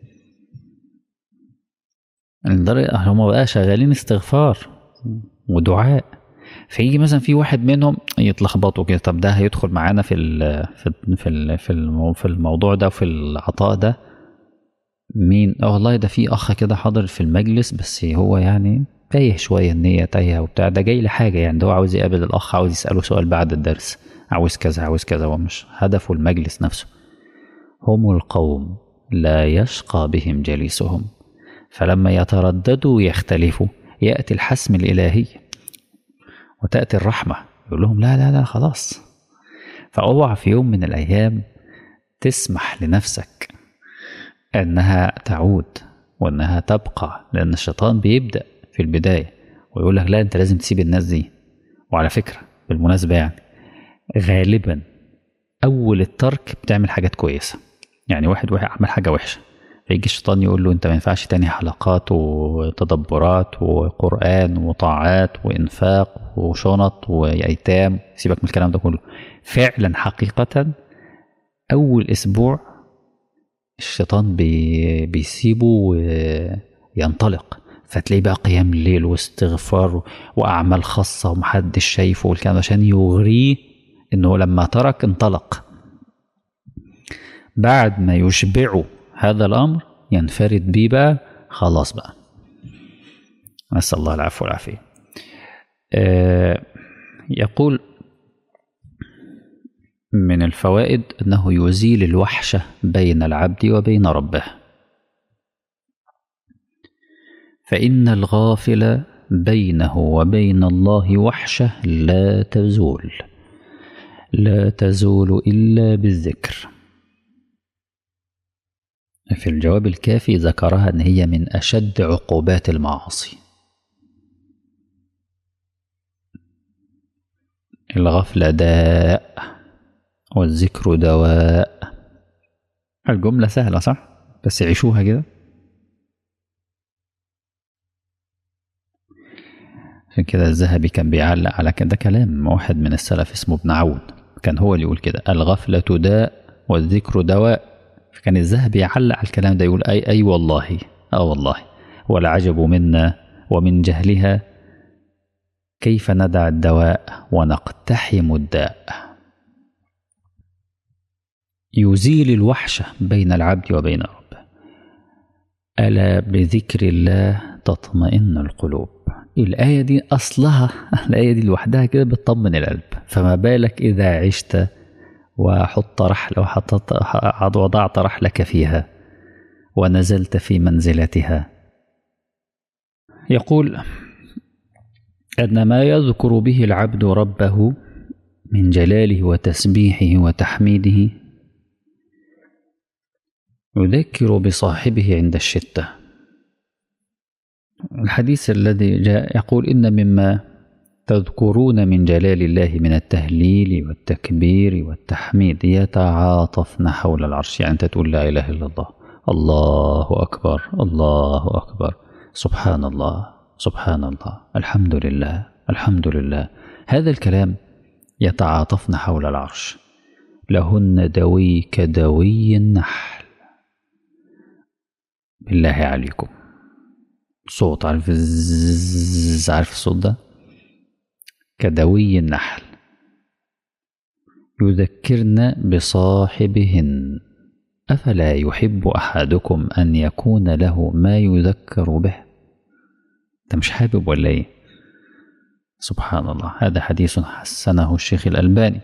لدرجة هم بقى شغالين استغفار ودعاء فيجي مثلا في واحد منهم يتلخبطوا كده طب ده هيدخل معانا في ال في ال في ال في, ال في الموضوع ده وفي العطاء ده مين اه والله ده في اخ كده حاضر في المجلس بس هو يعني تايه شويه النيه تايهه وبتاع ده جاي لحاجه يعني ده هو عاوز يقابل الاخ عاوز يساله سؤال بعد الدرس عاوز كذا عاوز كذا هو مش هدفه المجلس نفسه هم القوم لا يشقى بهم جليسهم فلما يترددوا ويختلفوا يأتي الحسم الإلهي وتأتي الرحمة يقول لهم لا لا لا خلاص فأوعى في يوم من الأيام تسمح لنفسك أنها تعود وأنها تبقى لأن الشيطان بيبدأ في البداية ويقول لك لا أنت لازم تسيب الناس دي وعلى فكرة بالمناسبة يعني غالبا اول الترك بتعمل حاجات كويسه يعني واحد واحد عمل حاجه وحشه فيجي الشيطان يقول له انت ما ينفعش تاني حلقات وتدبرات وقران وطاعات وانفاق وشنط وايتام سيبك من الكلام ده كله فعلا حقيقه اول اسبوع الشيطان بي بيسيبه وينطلق فتلاقيه بقى قيام الليل واستغفار واعمال خاصه ومحدش شايفه والكلام عشان يغريه انه لما ترك انطلق بعد ما يشبعه هذا الامر ينفرد بيه بقى خلاص بقى نسال الله العفو والعافيه آه يقول من الفوائد انه يزيل الوحشه بين العبد وبين ربه فان الغافل بينه وبين الله وحشه لا تزول لا تزول الا بالذكر في الجواب الكافي ذكرها ان هي من اشد عقوبات المعاصي الغفله داء والذكر دواء الجمله سهله صح بس عيشوها كده عشان كده الذهبي كان بيعلق على كده كلام واحد من السلف اسمه ابن عون كان هو اللي يقول كده الغفلة داء والذكر دواء فكان الذهبي يعلق على الكلام ده يقول أي أي والله آه والله والعجب منا ومن جهلها كيف ندع الدواء ونقتحم الداء يزيل الوحشة بين العبد وبين ربه ألا بذكر الله تطمئن القلوب الآية دي أصلها الآية دي لوحدها كده بتطمن القلب فما بالك إذا عشت وحط رحلة وحطت وضعت رحلك فيها ونزلت في منزلتها يقول أن ما يذكر به العبد ربه من جلاله وتسبيحه وتحميده يذكر بصاحبه عند الشتة الحديث الذي جاء يقول إن مما تذكرون من جلال الله من التهليل والتكبير والتحميد يتعاطفن حول العرش يعني أنت تقول لا إله إلا الله الله أكبر الله أكبر سبحان الله سبحان الله الحمد لله الحمد لله هذا الكلام يتعاطفن حول العرش لهن دوي كدوي النحل بالله عليكم صوت عارف الزز عارف الصوت ده كدوي النحل يذكرن بصاحبهن افلا يحب احدكم ان يكون له ما يذكر به انت مش حابب ولا ايه سبحان الله هذا حديث حسنه الشيخ الالباني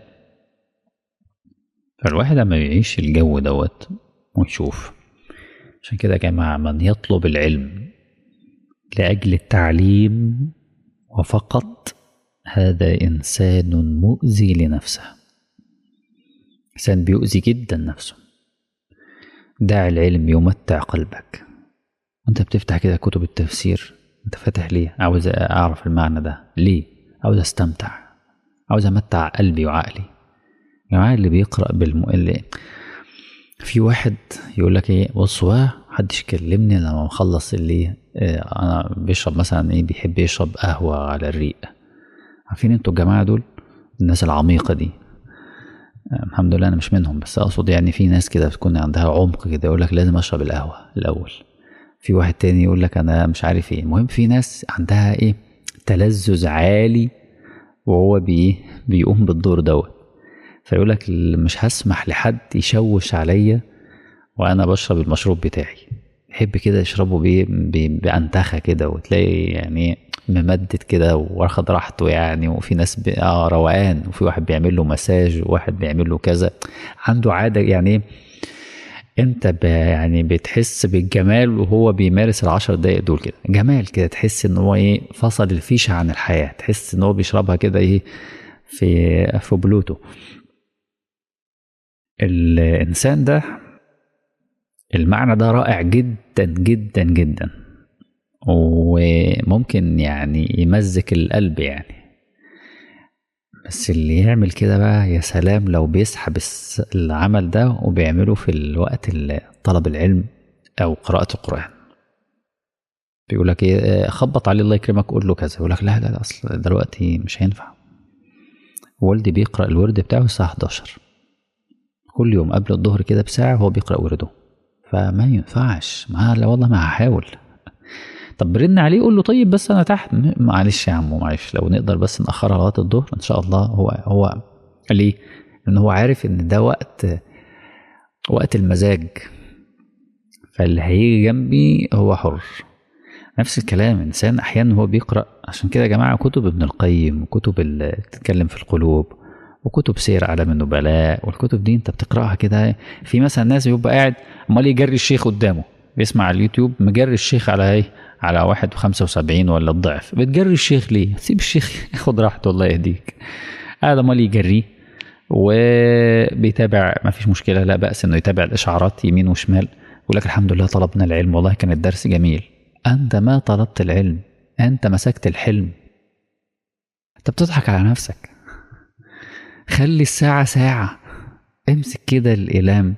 فالواحد لما يعيش الجو دوت ويشوف عشان كده يا جماعه من يطلب العلم لاجل التعليم وفقط هذا انسان مؤذي لنفسه انسان بيؤذي جدا نفسه دع العلم يمتع قلبك وانت بتفتح كده كتب التفسير انت فاتح ليه عاوز اعرف المعنى ده ليه عاوز استمتع عاوز امتع قلبي وعقلي يا جماعه اللي بيقرا بالم... اللي في واحد يقول لك ايه بص بقى محدش يكلمني لما مخلص اللي إيه انا بيشرب مثلا ايه بيحب يشرب قهوه على الريق عارفين انتوا الجماعه دول الناس العميقه دي الحمد لله انا مش منهم بس اقصد يعني في ناس كده بتكون عندها عمق كده يقول لك لازم اشرب القهوه الاول في واحد تاني يقول لك انا مش عارف ايه المهم في ناس عندها ايه تلذذ عالي وهو بي بيقوم بالدور دوت فيقول لك مش هسمح لحد يشوش عليا وانا بشرب المشروب بتاعي يحب كده يشربه بيه بأنتخة كده وتلاقي يعني ممدد كده واخد راحته يعني وفي ناس اه روقان وفي واحد بيعمل له مساج وواحد بيعمل له كذا عنده عادة يعني انت ب يعني بتحس بالجمال وهو بيمارس العشر دقايق دول كده جمال كده تحس ان هو ايه فصل الفيشة عن الحياة تحس ان هو بيشربها كده ايه في في بلوتو الانسان ده المعنى ده رائع جدا جدا جدا وممكن يعني يمزك القلب يعني بس اللي يعمل كده بقى يا سلام لو بيسحب الس- العمل ده وبيعمله في الوقت اللي طلب العلم او قراءة القرآن بيقول لك ايه آه، خبط عليه الله يكرمك قول له كذا يقول لك لا لا لا اصل دلوقتي مش هينفع والدي بيقرأ الورد بتاعه الساعة 11 كل يوم قبل الظهر كده بساعة هو بيقرأ ورده فما ينفعش ما لا والله ما هحاول طب رن عليه قول له طيب بس انا تحت م- معلش يا عمو معلش لو نقدر بس نأخرها لغاية الظهر ان شاء الله هو هو ليه؟ لان هو عارف ان ده وقت وقت المزاج فاللي هيجي جنبي هو حر نفس الكلام انسان احيانا هو بيقرا عشان كده يا جماعه كتب ابن القيم وكتب اللي بتتكلم في القلوب وكتب سير اعلام النبلاء والكتب دي انت بتقراها كده في مثلا ناس بيبقى قاعد امال يجري الشيخ قدامه بيسمع على اليوتيوب مجري الشيخ على ايه على واحد وخمسة وسبعين ولا الضعف بتجري الشيخ ليه سيب الشيخ ياخد راحته الله يهديك هذا امال يجريه وبيتابع ما فيش مشكله لا باس انه يتابع الاشعارات يمين وشمال يقول لك الحمد لله طلبنا العلم والله كان الدرس جميل انت ما طلبت العلم انت مسكت الحلم انت بتضحك على نفسك خلي الساعة ساعة امسك كده الإقلام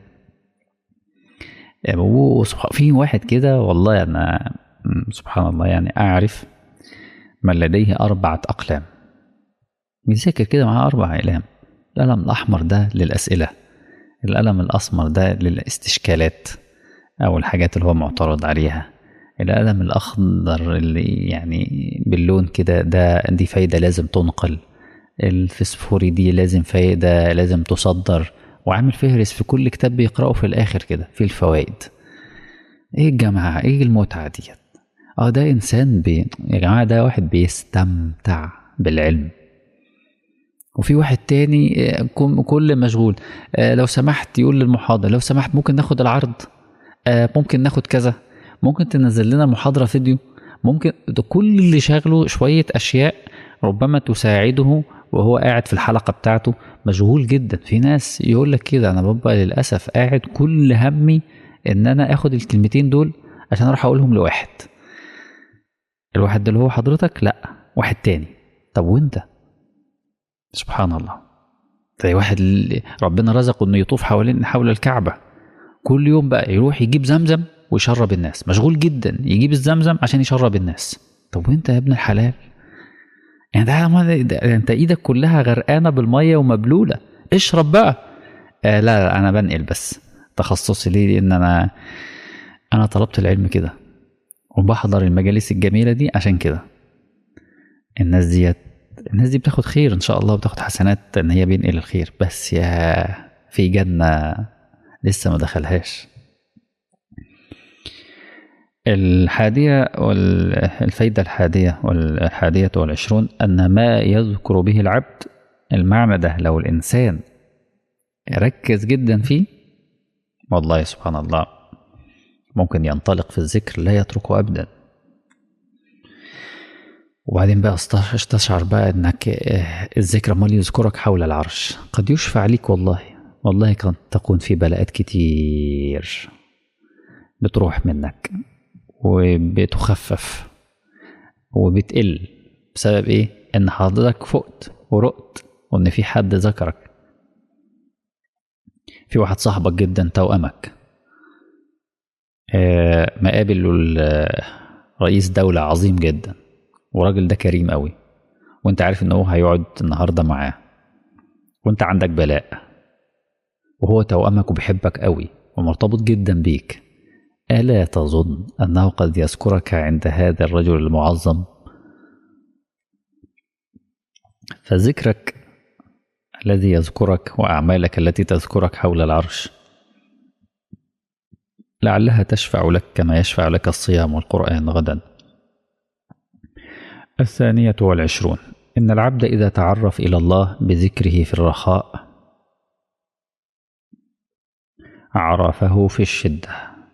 وسبحان- في واحد كده والله أنا م، سبحان الله يعني أعرف من لديه أربعة أقلام بيذاكر كده معاه أربع أقلام القلم الأحمر ده للأسئلة القلم الأسمر ده للاستشكالات أو الحاجات اللي هو معترض عليها القلم الأخضر اللي يعني باللون كده ده دي فايدة لازم تنقل الفسفوري دي لازم فايدة لازم تصدر وعامل فهرس في كل كتاب بيقرأه في الآخر كده في الفوائد ايه الجماعة ايه المتعة ديت اه ده انسان بي... يا جماعة ده واحد بيستمتع بالعلم وفي واحد تاني آه، كم- كل مشغول آه، لو سمحت يقول للمحاضر لو سمحت ممكن ناخد العرض آه، ممكن ناخد كذا ممكن تنزل لنا محاضرة فيديو ممكن ده كل اللي شاغله شوية أشياء ربما تساعده وهو قاعد في الحلقة بتاعته مشغول جدا في ناس يقول لك كده أنا ببقى للأسف قاعد كل همي إن أنا آخد الكلمتين دول عشان أروح أقولهم لواحد الواحد ده اللي هو حضرتك لا واحد تاني طب وانت سبحان الله زي واحد اللي ربنا رزقه انه يطوف حوالين حول الكعبه كل يوم بقى يروح يجيب زمزم ويشرب الناس مشغول جدا يجيب الزمزم عشان يشرب الناس طب وانت يا ابن الحلال يعني ده, ما- ده انت ايدك كلها غرقانه بالميه ومبلوله اشرب بقى آه لا, لا انا بنقل بس تخصصي ليه لان انا انا طلبت العلم كده وبحضر المجالس الجميله دي عشان كده الناس ديت الناس دي بتاخد خير ان شاء الله بتاخد حسنات ان هي بينقل الخير بس يا في جنه لسه ما دخلهاش الحادية والفايدة الحادية والحادية والعشرون أن ما يذكر به العبد المعنى ده لو الإنسان ركز جدا فيه والله سبحان الله ممكن ينطلق في الذكر لا يتركه أبدا وبعدين بقى استش- استشعر بقى انك آه، الذكر امال يذكرك حول العرش قد يشفع ليك والله والله قد تكون في بلاءات كتير بتروح منك وبتخفف وبتقل بسبب ايه ان حضرتك فقت ورقت وان في حد ذكرك في واحد صاحبك جدا توأمك آه، مقابل ال- رئيس دولة عظيم جدا وراجل ده كريم قوي وانت عارف ان هو هيقعد النهارده معاه وانت عندك بلاء وهو توأمك وبيحبك قوي ومرتبط جدا بيك ألا تظن أنه قد يذكرك عند هذا الرجل المعظم فذكرك الذي يذكرك وأعمالك التي تذكرك حول العرش لعلها تشفع لك كما يشفع لك الصيام والقرآن غدا الثانية والعشرون إن العبد إذا تعرف إلى الله بذكره في الرخاء عرفه في الشدة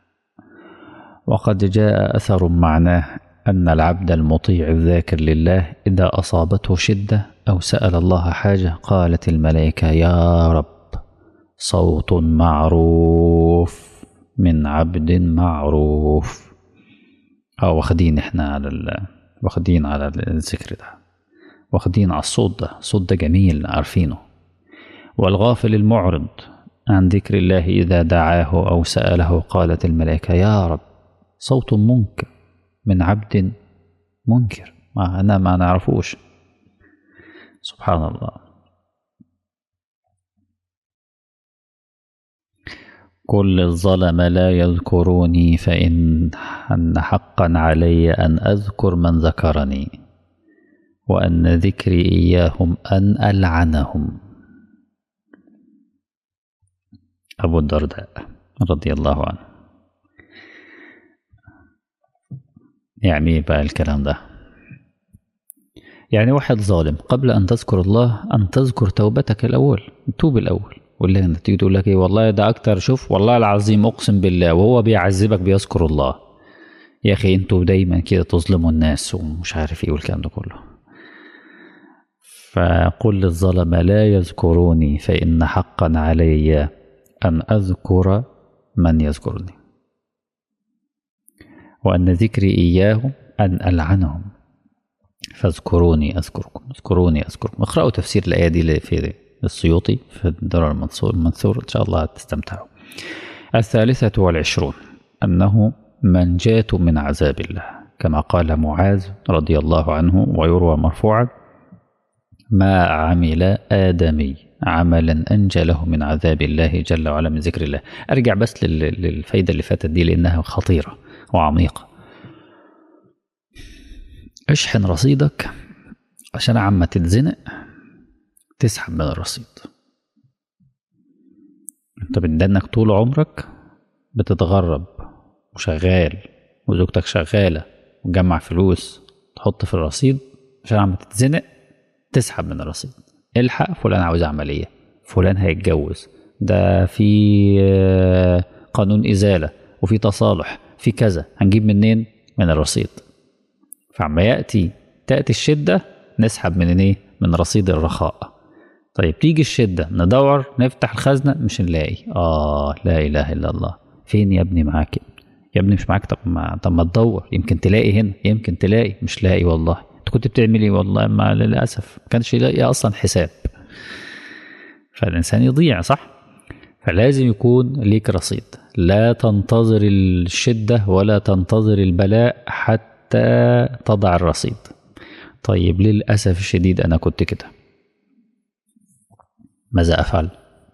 وقد جاء أثر معناه أن العبد المطيع الذاكر لله إذا أصابته شدة أو سأل الله حاجة قالت الملائكة يا رب صوت معروف من عبد معروف أو واخدين إحنا على ال... واخدين على الذكر ده واخدين على الصوت ده الصوت ده جميل عارفينه والغافل المعرض عن ذكر الله إذا دعاه أو سأله قالت الملائكة يا رب صوت منكر من عبد منكر ما أنا ما نعرفوش سبحان الله كل الظلم لا يذكروني فإن أن حقا علي أن أذكر من ذكرني وأن ذكري إياهم أن ألعنهم أبو الدرداء رضي الله عنه يعني إيه بقى الكلام ده يعني واحد ظالم قبل أن تذكر الله أن تذكر توبتك الأول توب الأول والله أنت تيجي تقول لك إيه والله ده أكتر شوف والله العظيم أقسم بالله وهو بيعذبك بيذكر الله يا أخي أنتوا دايما كده تظلموا الناس ومش عارف إيه والكلام ده كله فقل للظلم لا يذكروني فإن حقا علي أن أذكر من يذكرني وأن ذكري إياهم أن ألعنهم فاذكروني أذكركم اذكروني أذكركم اقرأوا تفسير الآية دي في السيوطي في الدرر المنصور المنثور إن شاء الله تستمتعوا الثالثة والعشرون أنه منجاة من عذاب الله كما قال معاذ رضي الله عنه ويروى مرفوعا ما عمل آدمي عملا أنجى له من عذاب الله جل وعلا من ذكر الله أرجع بس للفايدة اللي فاتت دي لأنها خطيرة وعميقة اشحن رصيدك عشان عما تتزنق تسحب من الرصيد انت بتدنك طول عمرك بتتغرب وشغال وزوجتك شغالة وتجمع فلوس تحط في الرصيد عشان عما تتزنق تسحب من الرصيد الحق فلان عاوز عملية فلان هيتجوز ده في قانون إزالة وفي تصالح في كذا هنجيب منين من الرصيد فعما يأتي تأتي الشدة نسحب من ايه من رصيد الرخاء طيب تيجي الشدة ندور نفتح الخزنة مش نلاقي آه لا إله إلا الله فين يا ابني معاك يا ابني مش معاك طب ما طب ما تدور يمكن تلاقي هنا يمكن تلاقي مش لاقي والله انت كنت بتعمل ايه والله ما للاسف ما كانش يلاقي اصلا حساب فالانسان يضيع صح فلازم يكون ليك رصيد لا تنتظر الشده ولا تنتظر البلاء حتى تضع الرصيد طيب للاسف الشديد انا كنت كده ماذا افعل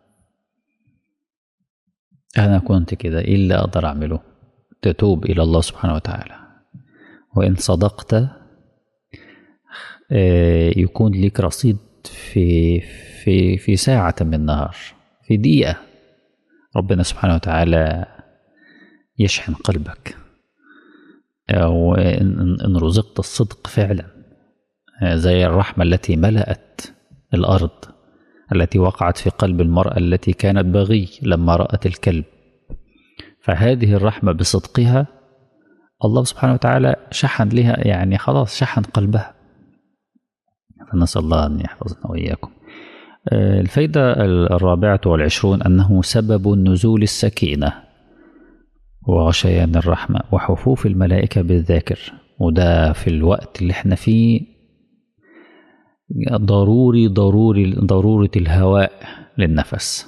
انا كنت كده ايه اللي اقدر اعمله تتوب الى الله سبحانه وتعالى وان صدقت يكون لك رصيد في في في ساعة من النهار في دقيقة ربنا سبحانه وتعالى يشحن قلبك أو إن رزقت الصدق فعلا زي الرحمة التي ملأت الأرض التي وقعت في قلب المرأة التي كانت بغي لما رأت الكلب فهذه الرحمة بصدقها الله سبحانه وتعالى شحن لها يعني خلاص شحن قلبها فنسأل الله أن يحفظنا وإياكم الفائدة الرابعة والعشرون أنه سبب نزول السكينة وغشيان الرحمة وحفوف الملائكة بالذاكر وده في الوقت اللي احنا فيه ضروري ضروري ضرورة الهواء للنفس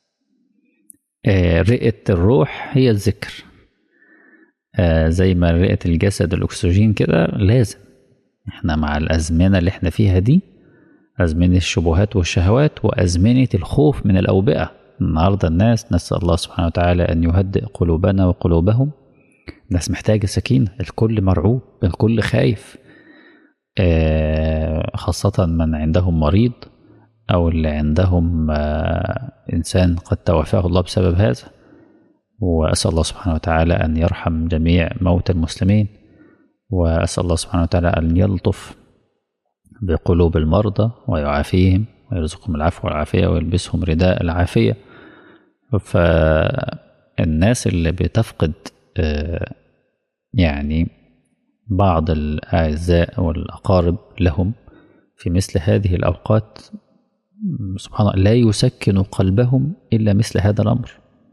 رئة الروح هي الذكر زي ما رئة الجسد الأكسجين كده لازم احنا مع الأزمنة اللي احنا فيها دي أزمنة الشبهات والشهوات وأزمنة الخوف من الأوبئة النهاردة الناس نسأل الله سبحانه وتعالى أن يهدئ قلوبنا وقلوبهم الناس محتاجة سكينة الكل مرعوب الكل خايف آه خاصة من عندهم مريض أو اللي عندهم آه إنسان قد توفاه الله بسبب هذا وأسأل الله سبحانه وتعالى أن يرحم جميع موتى المسلمين وأسأل الله سبحانه وتعالى أن يلطف بقلوب المرضى ويعافيهم ويرزقهم العفو والعافية ويلبسهم رداء العافية فالناس اللي بتفقد يعني بعض الأعزاء والأقارب لهم في مثل هذه الأوقات سبحان الله لا يسكن قلبهم إلا مثل هذا الأمر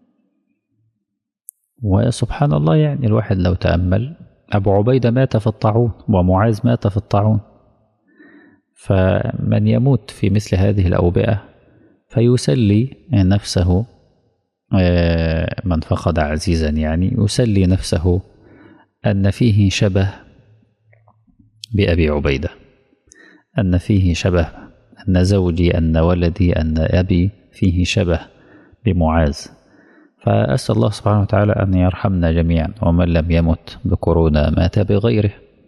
وسبحان الله يعني الواحد لو تأمل أبو عبيدة مات في الطاعون ومعاذ مات في الطاعون فمن يموت في مثل هذه الأوبئة فيسلي نفسه من فقد عزيزا يعني يسلي نفسه أن فيه شبه بأبي عبيدة أن فيه شبه أن زوجي أن ولدي أن أبي فيه شبه بمعاذ فأسأل الله سبحانه وتعالى أن يرحمنا جميعا ومن لم يمت بكورونا مات بغيره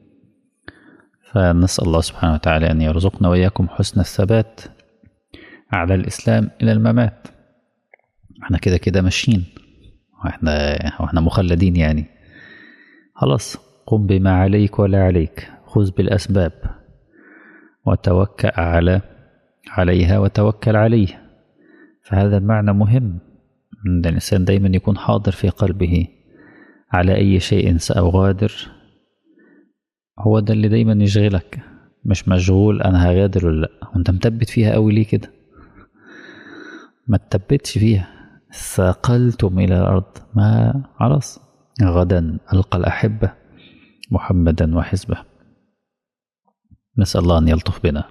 فنسأل الله سبحانه وتعالى أن يرزقنا وإياكم حسن الثبات على الإسلام إلى الممات احنا كده كده ماشيين واحنا واحنا مخلدين يعني خلاص قم بما عليك ولا عليك خذ بالأسباب وتوكأ على عليها وتوكل عليه فهذا المعنى مهم أن الإنسان دايما يكون حاضر في قلبه على أي شيء سأغادر هو ده اللي دايما يشغلك مش مشغول أنا هغادر ولا لأ وأنت مثبت فيها قوي ليه كده ما تثبتش فيها ثقلتم إلى الأرض ما خلاص غدا ألقى الأحبة محمدا وحزبه نسأل الله أن يلطف بنا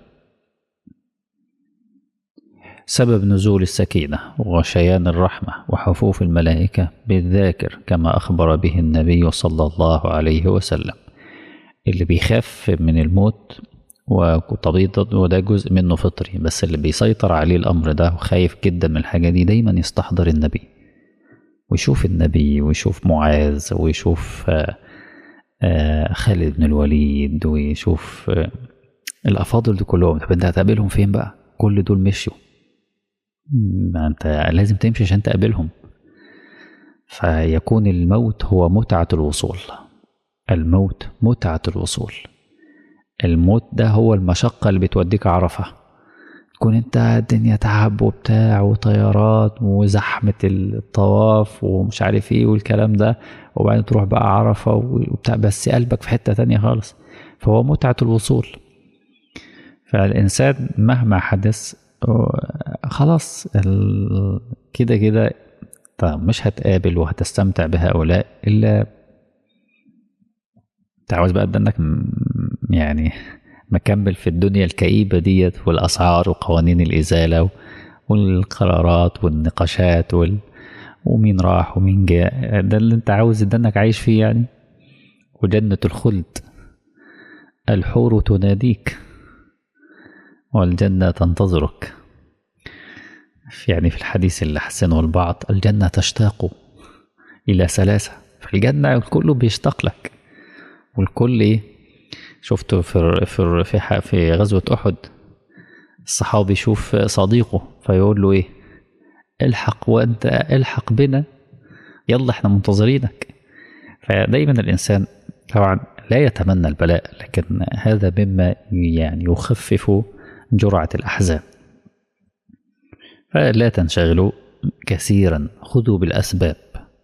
سبب نزول السكينة وغشيان الرحمة وحفوف الملائكة بالذاكر كما أخبر به النبي صلى الله عليه وسلم اللي بيخاف من الموت وطبيعي وده جزء منه فطري بس اللي بيسيطر عليه الأمر ده وخايف جدا من الحاجة دي دايما يستحضر النبي ويشوف النبي ويشوف معاذ ويشوف خالد بن الوليد ويشوف الأفاضل دول كلهم طب أنت هتقابلهم فين بقى؟ كل دول مشيوا ما أنت لازم تمشي عشان تقابلهم فيكون الموت هو متعة الوصول الموت متعة الوصول الموت ده هو المشقة اللي بتوديك عرفة تكون انت الدنيا تعب وبتاع وطيارات وزحمة الطواف ومش عارف ايه والكلام ده وبعدين تروح بقى عرفة وبتاع بس قلبك في حتة تانية خالص فهو متعة الوصول فالإنسان مهما حدث خلاص كده كده مش هتقابل وهتستمتع بهؤلاء إلا انت عاوز بقى انك يعني مكمل في الدنيا الكئيبة ديت والأسعار وقوانين الإزالة والقرارات والنقاشات وال... ومين راح ومين جاء ده اللي انت عاوز ده انك عايش فيه يعني وجنة الخلد الحور تناديك والجنة تنتظرك يعني في الحديث اللي حسنه البعض الجنة تشتاق إلى ثلاثة في الجنة الكل بيشتاق لك والكل ايه شفته في في في, في غزوة أحد الصحابي يشوف صديقه فيقول له ايه الحق وانت الحق بنا يلا احنا منتظرينك فدايما الانسان طبعا لا يتمنى البلاء لكن هذا مما يعني يخفف جرعة الأحزان فلا تنشغلوا كثيرا خذوا بالأسباب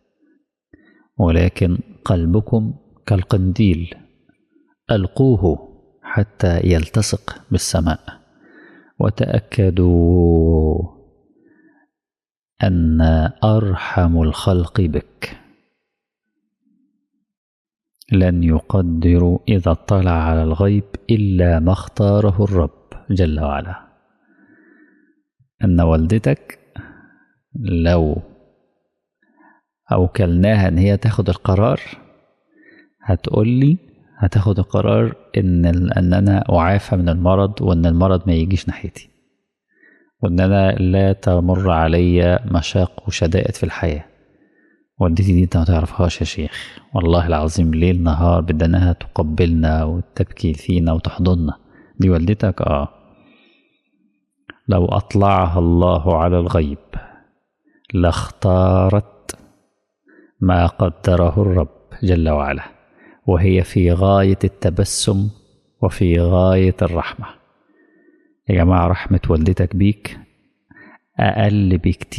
ولكن قلبكم كالقنديل ألقوه حتى يلتصق بالسماء وتأكدوا أن أرحم الخلق بك لن يقدروا إذا اطلع على الغيب إلا ما اختاره الرب جل وعلا أن والدتك لو أوكلناها إن هي تاخد القرار هتقول لي هتاخد القرار ان ان انا اعافى من المرض وان المرض ما يجيش ناحيتي وان انا لا تمر علي مشاق وشدائد في الحياه والدتي دي انت ما تعرفهاش يا شيخ والله العظيم ليل نهار بدناها تقبلنا وتبكي فينا وتحضننا دي والدتك اه لو اطلعها الله على الغيب لاختارت ما قدره الرب جل وعلا وهي في غاية التبسم وفي غاية الرحمة يا جماعة رحمة والدتك بيك أقل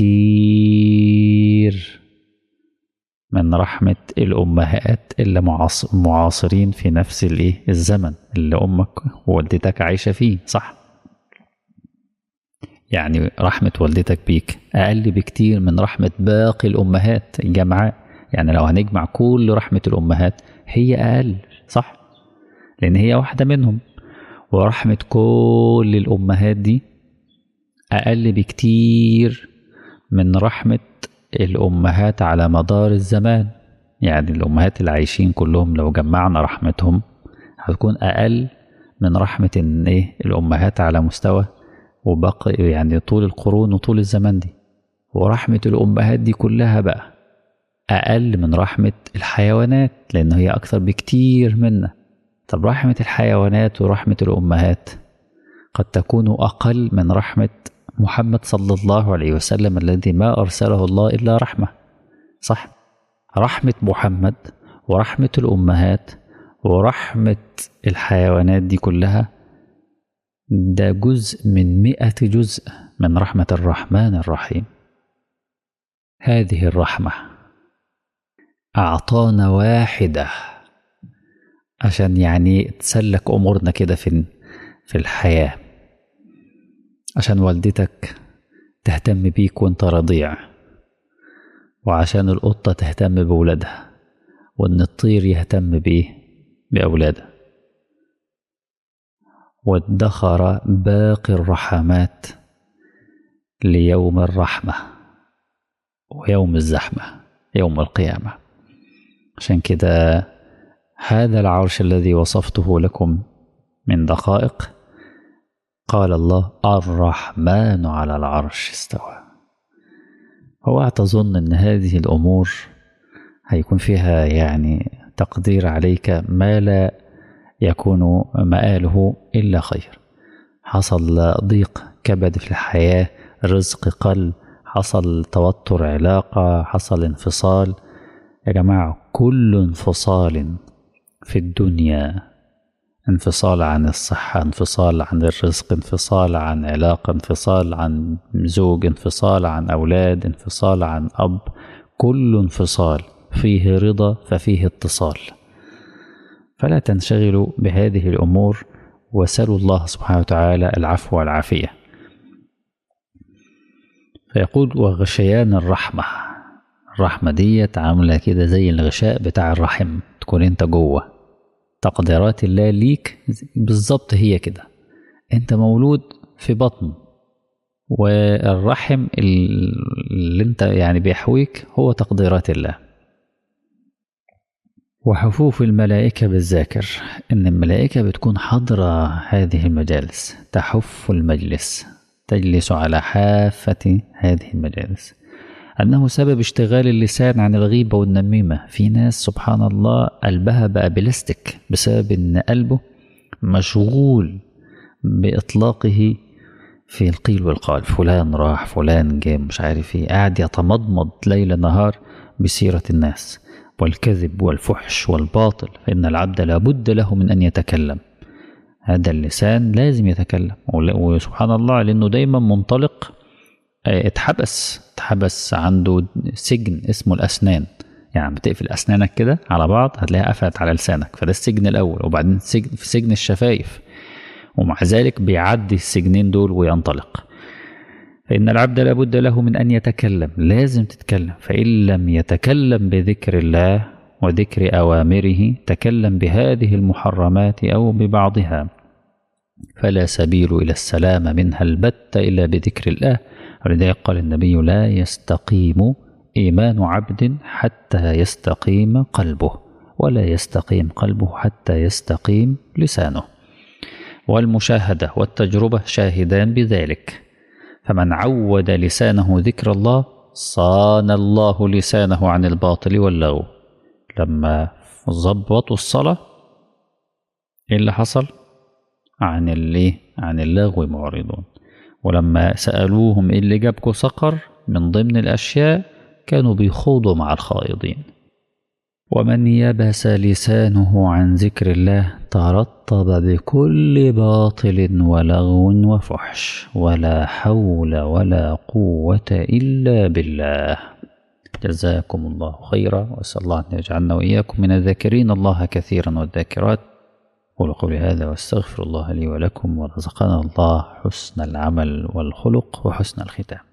بكتير من رحمة الأمهات اللي معاصرين في نفس الإيه الزمن اللي أمك ووالدتك عايشة فيه صح يعني رحمة والدتك بيك أقل بكتير من رحمة باقي الأمهات الجمعاء يعني لو هنجمع كل رحمة الأمهات هي أقل صح لأن هي واحدة منهم ورحمة كل الأمهات دي أقل بكتير من رحمة الأمهات على مدار الزمان يعني الأمهات اللي عايشين كلهم لو جمعنا رحمتهم هتكون أقل من رحمة إن إيه الأمهات على مستوى وبقي يعني طول القرون وطول الزمان دي ورحمة الأمهات دي كلها بقى أقل من رحمة الحيوانات لأن هي أكثر بكتير منا طب رحمة الحيوانات ورحمة الأمهات قد تكون أقل من رحمة محمد صلى الله عليه وسلم الذي ما أرسله الله إلا رحمة صح رحمة محمد ورحمة الأمهات ورحمة الحيوانات دي كلها ده جزء من مئة جزء من رحمة الرحمن الرحيم هذه الرحمة أعطانا واحدة عشان يعني تسلك أمورنا كده في في الحياة عشان والدتك تهتم بيك وانت رضيع وعشان القطة تهتم بولادها وإن الطير يهتم بيه بأولاده وادخر باقي الرحمات ليوم الرحمة ويوم الزحمة يوم القيامة عشان كده هذا العرش الذي وصفته لكم من دقائق قال الله الرحمن على العرش استوى اوعى تظن ان هذه الامور هيكون فيها يعني تقدير عليك ما لا يكون مآله إلا خير حصل ضيق كبد في الحياة رزق قل حصل توتر علاقة حصل انفصال يا جماعة كل انفصال في الدنيا انفصال عن الصحة انفصال عن الرزق انفصال عن علاقة انفصال عن زوج انفصال عن أولاد انفصال عن أب كل انفصال فيه رضا ففيه اتصال فلا تنشغلوا بهذه الأمور وسلوا الله سبحانه وتعالى العفو والعافية فيقول وغشيان الرحمة الرحمة ديت عاملة كده زي الغشاء بتاع الرحم تكون انت جوه تقديرات الله ليك بالظبط هي كده انت مولود في بطن والرحم اللي انت يعني بيحويك هو تقديرات الله وحفوف الملائكة بالذاكر إن الملائكة بتكون حاضرة هذه المجالس تحف المجلس تجلس على حافة هذه المجالس أنه سبب اشتغال اللسان عن الغيبة والنميمة في ناس سبحان الله قلبها بقى بلاستيك بسبب إن قلبه مشغول بإطلاقه في القيل والقال فلان راح فلان جه مش عارف ايه قاعد يتمضمض ليل نهار بسيرة الناس والكذب والفحش والباطل فإن العبد لابد له من أن يتكلم هذا اللسان لازم يتكلم وسبحان الله لأنه دايما منطلق اتحبس اتحبس عنده سجن اسمه الأسنان يعني بتقفل أسنانك كده على بعض هتلاقيها قفلت على لسانك فده السجن الأول وبعدين سجن في سجن الشفايف ومع ذلك بيعدي السجنين دول وينطلق فإن العبد لابد له من أن يتكلم لازم تتكلم فإن لم يتكلم بذكر الله وذكر أوامره تكلم بهذه المحرمات أو ببعضها فلا سبيل إلى السلام منها البت إلا بذكر الله ولذلك قال النبي لا يستقيم إيمان عبد حتى يستقيم قلبه ولا يستقيم قلبه حتى يستقيم لسانه والمشاهدة والتجربة شاهدان بذلك فمن عود لسانه ذكر الله صان الله لسانه عن الباطل واللغو لما ظبطوا الصلاة ايه اللي حصل عن اللي عن اللغو معرضون ولما سألوهم ايه اللي جابكوا سقر من ضمن الأشياء كانوا بيخوضوا مع الخائضين ومن يبس لسانه عن ذكر الله ترطب بكل باطل ولغو وفحش ولا حول ولا قوة إلا بالله جزاكم الله خيرا وأسأل الله أن يجعلنا وإياكم من الذاكرين الله كثيرا والذاكرات قولوا قولي هذا واستغفر الله لي ولكم ورزقنا الله حسن العمل والخلق وحسن الختام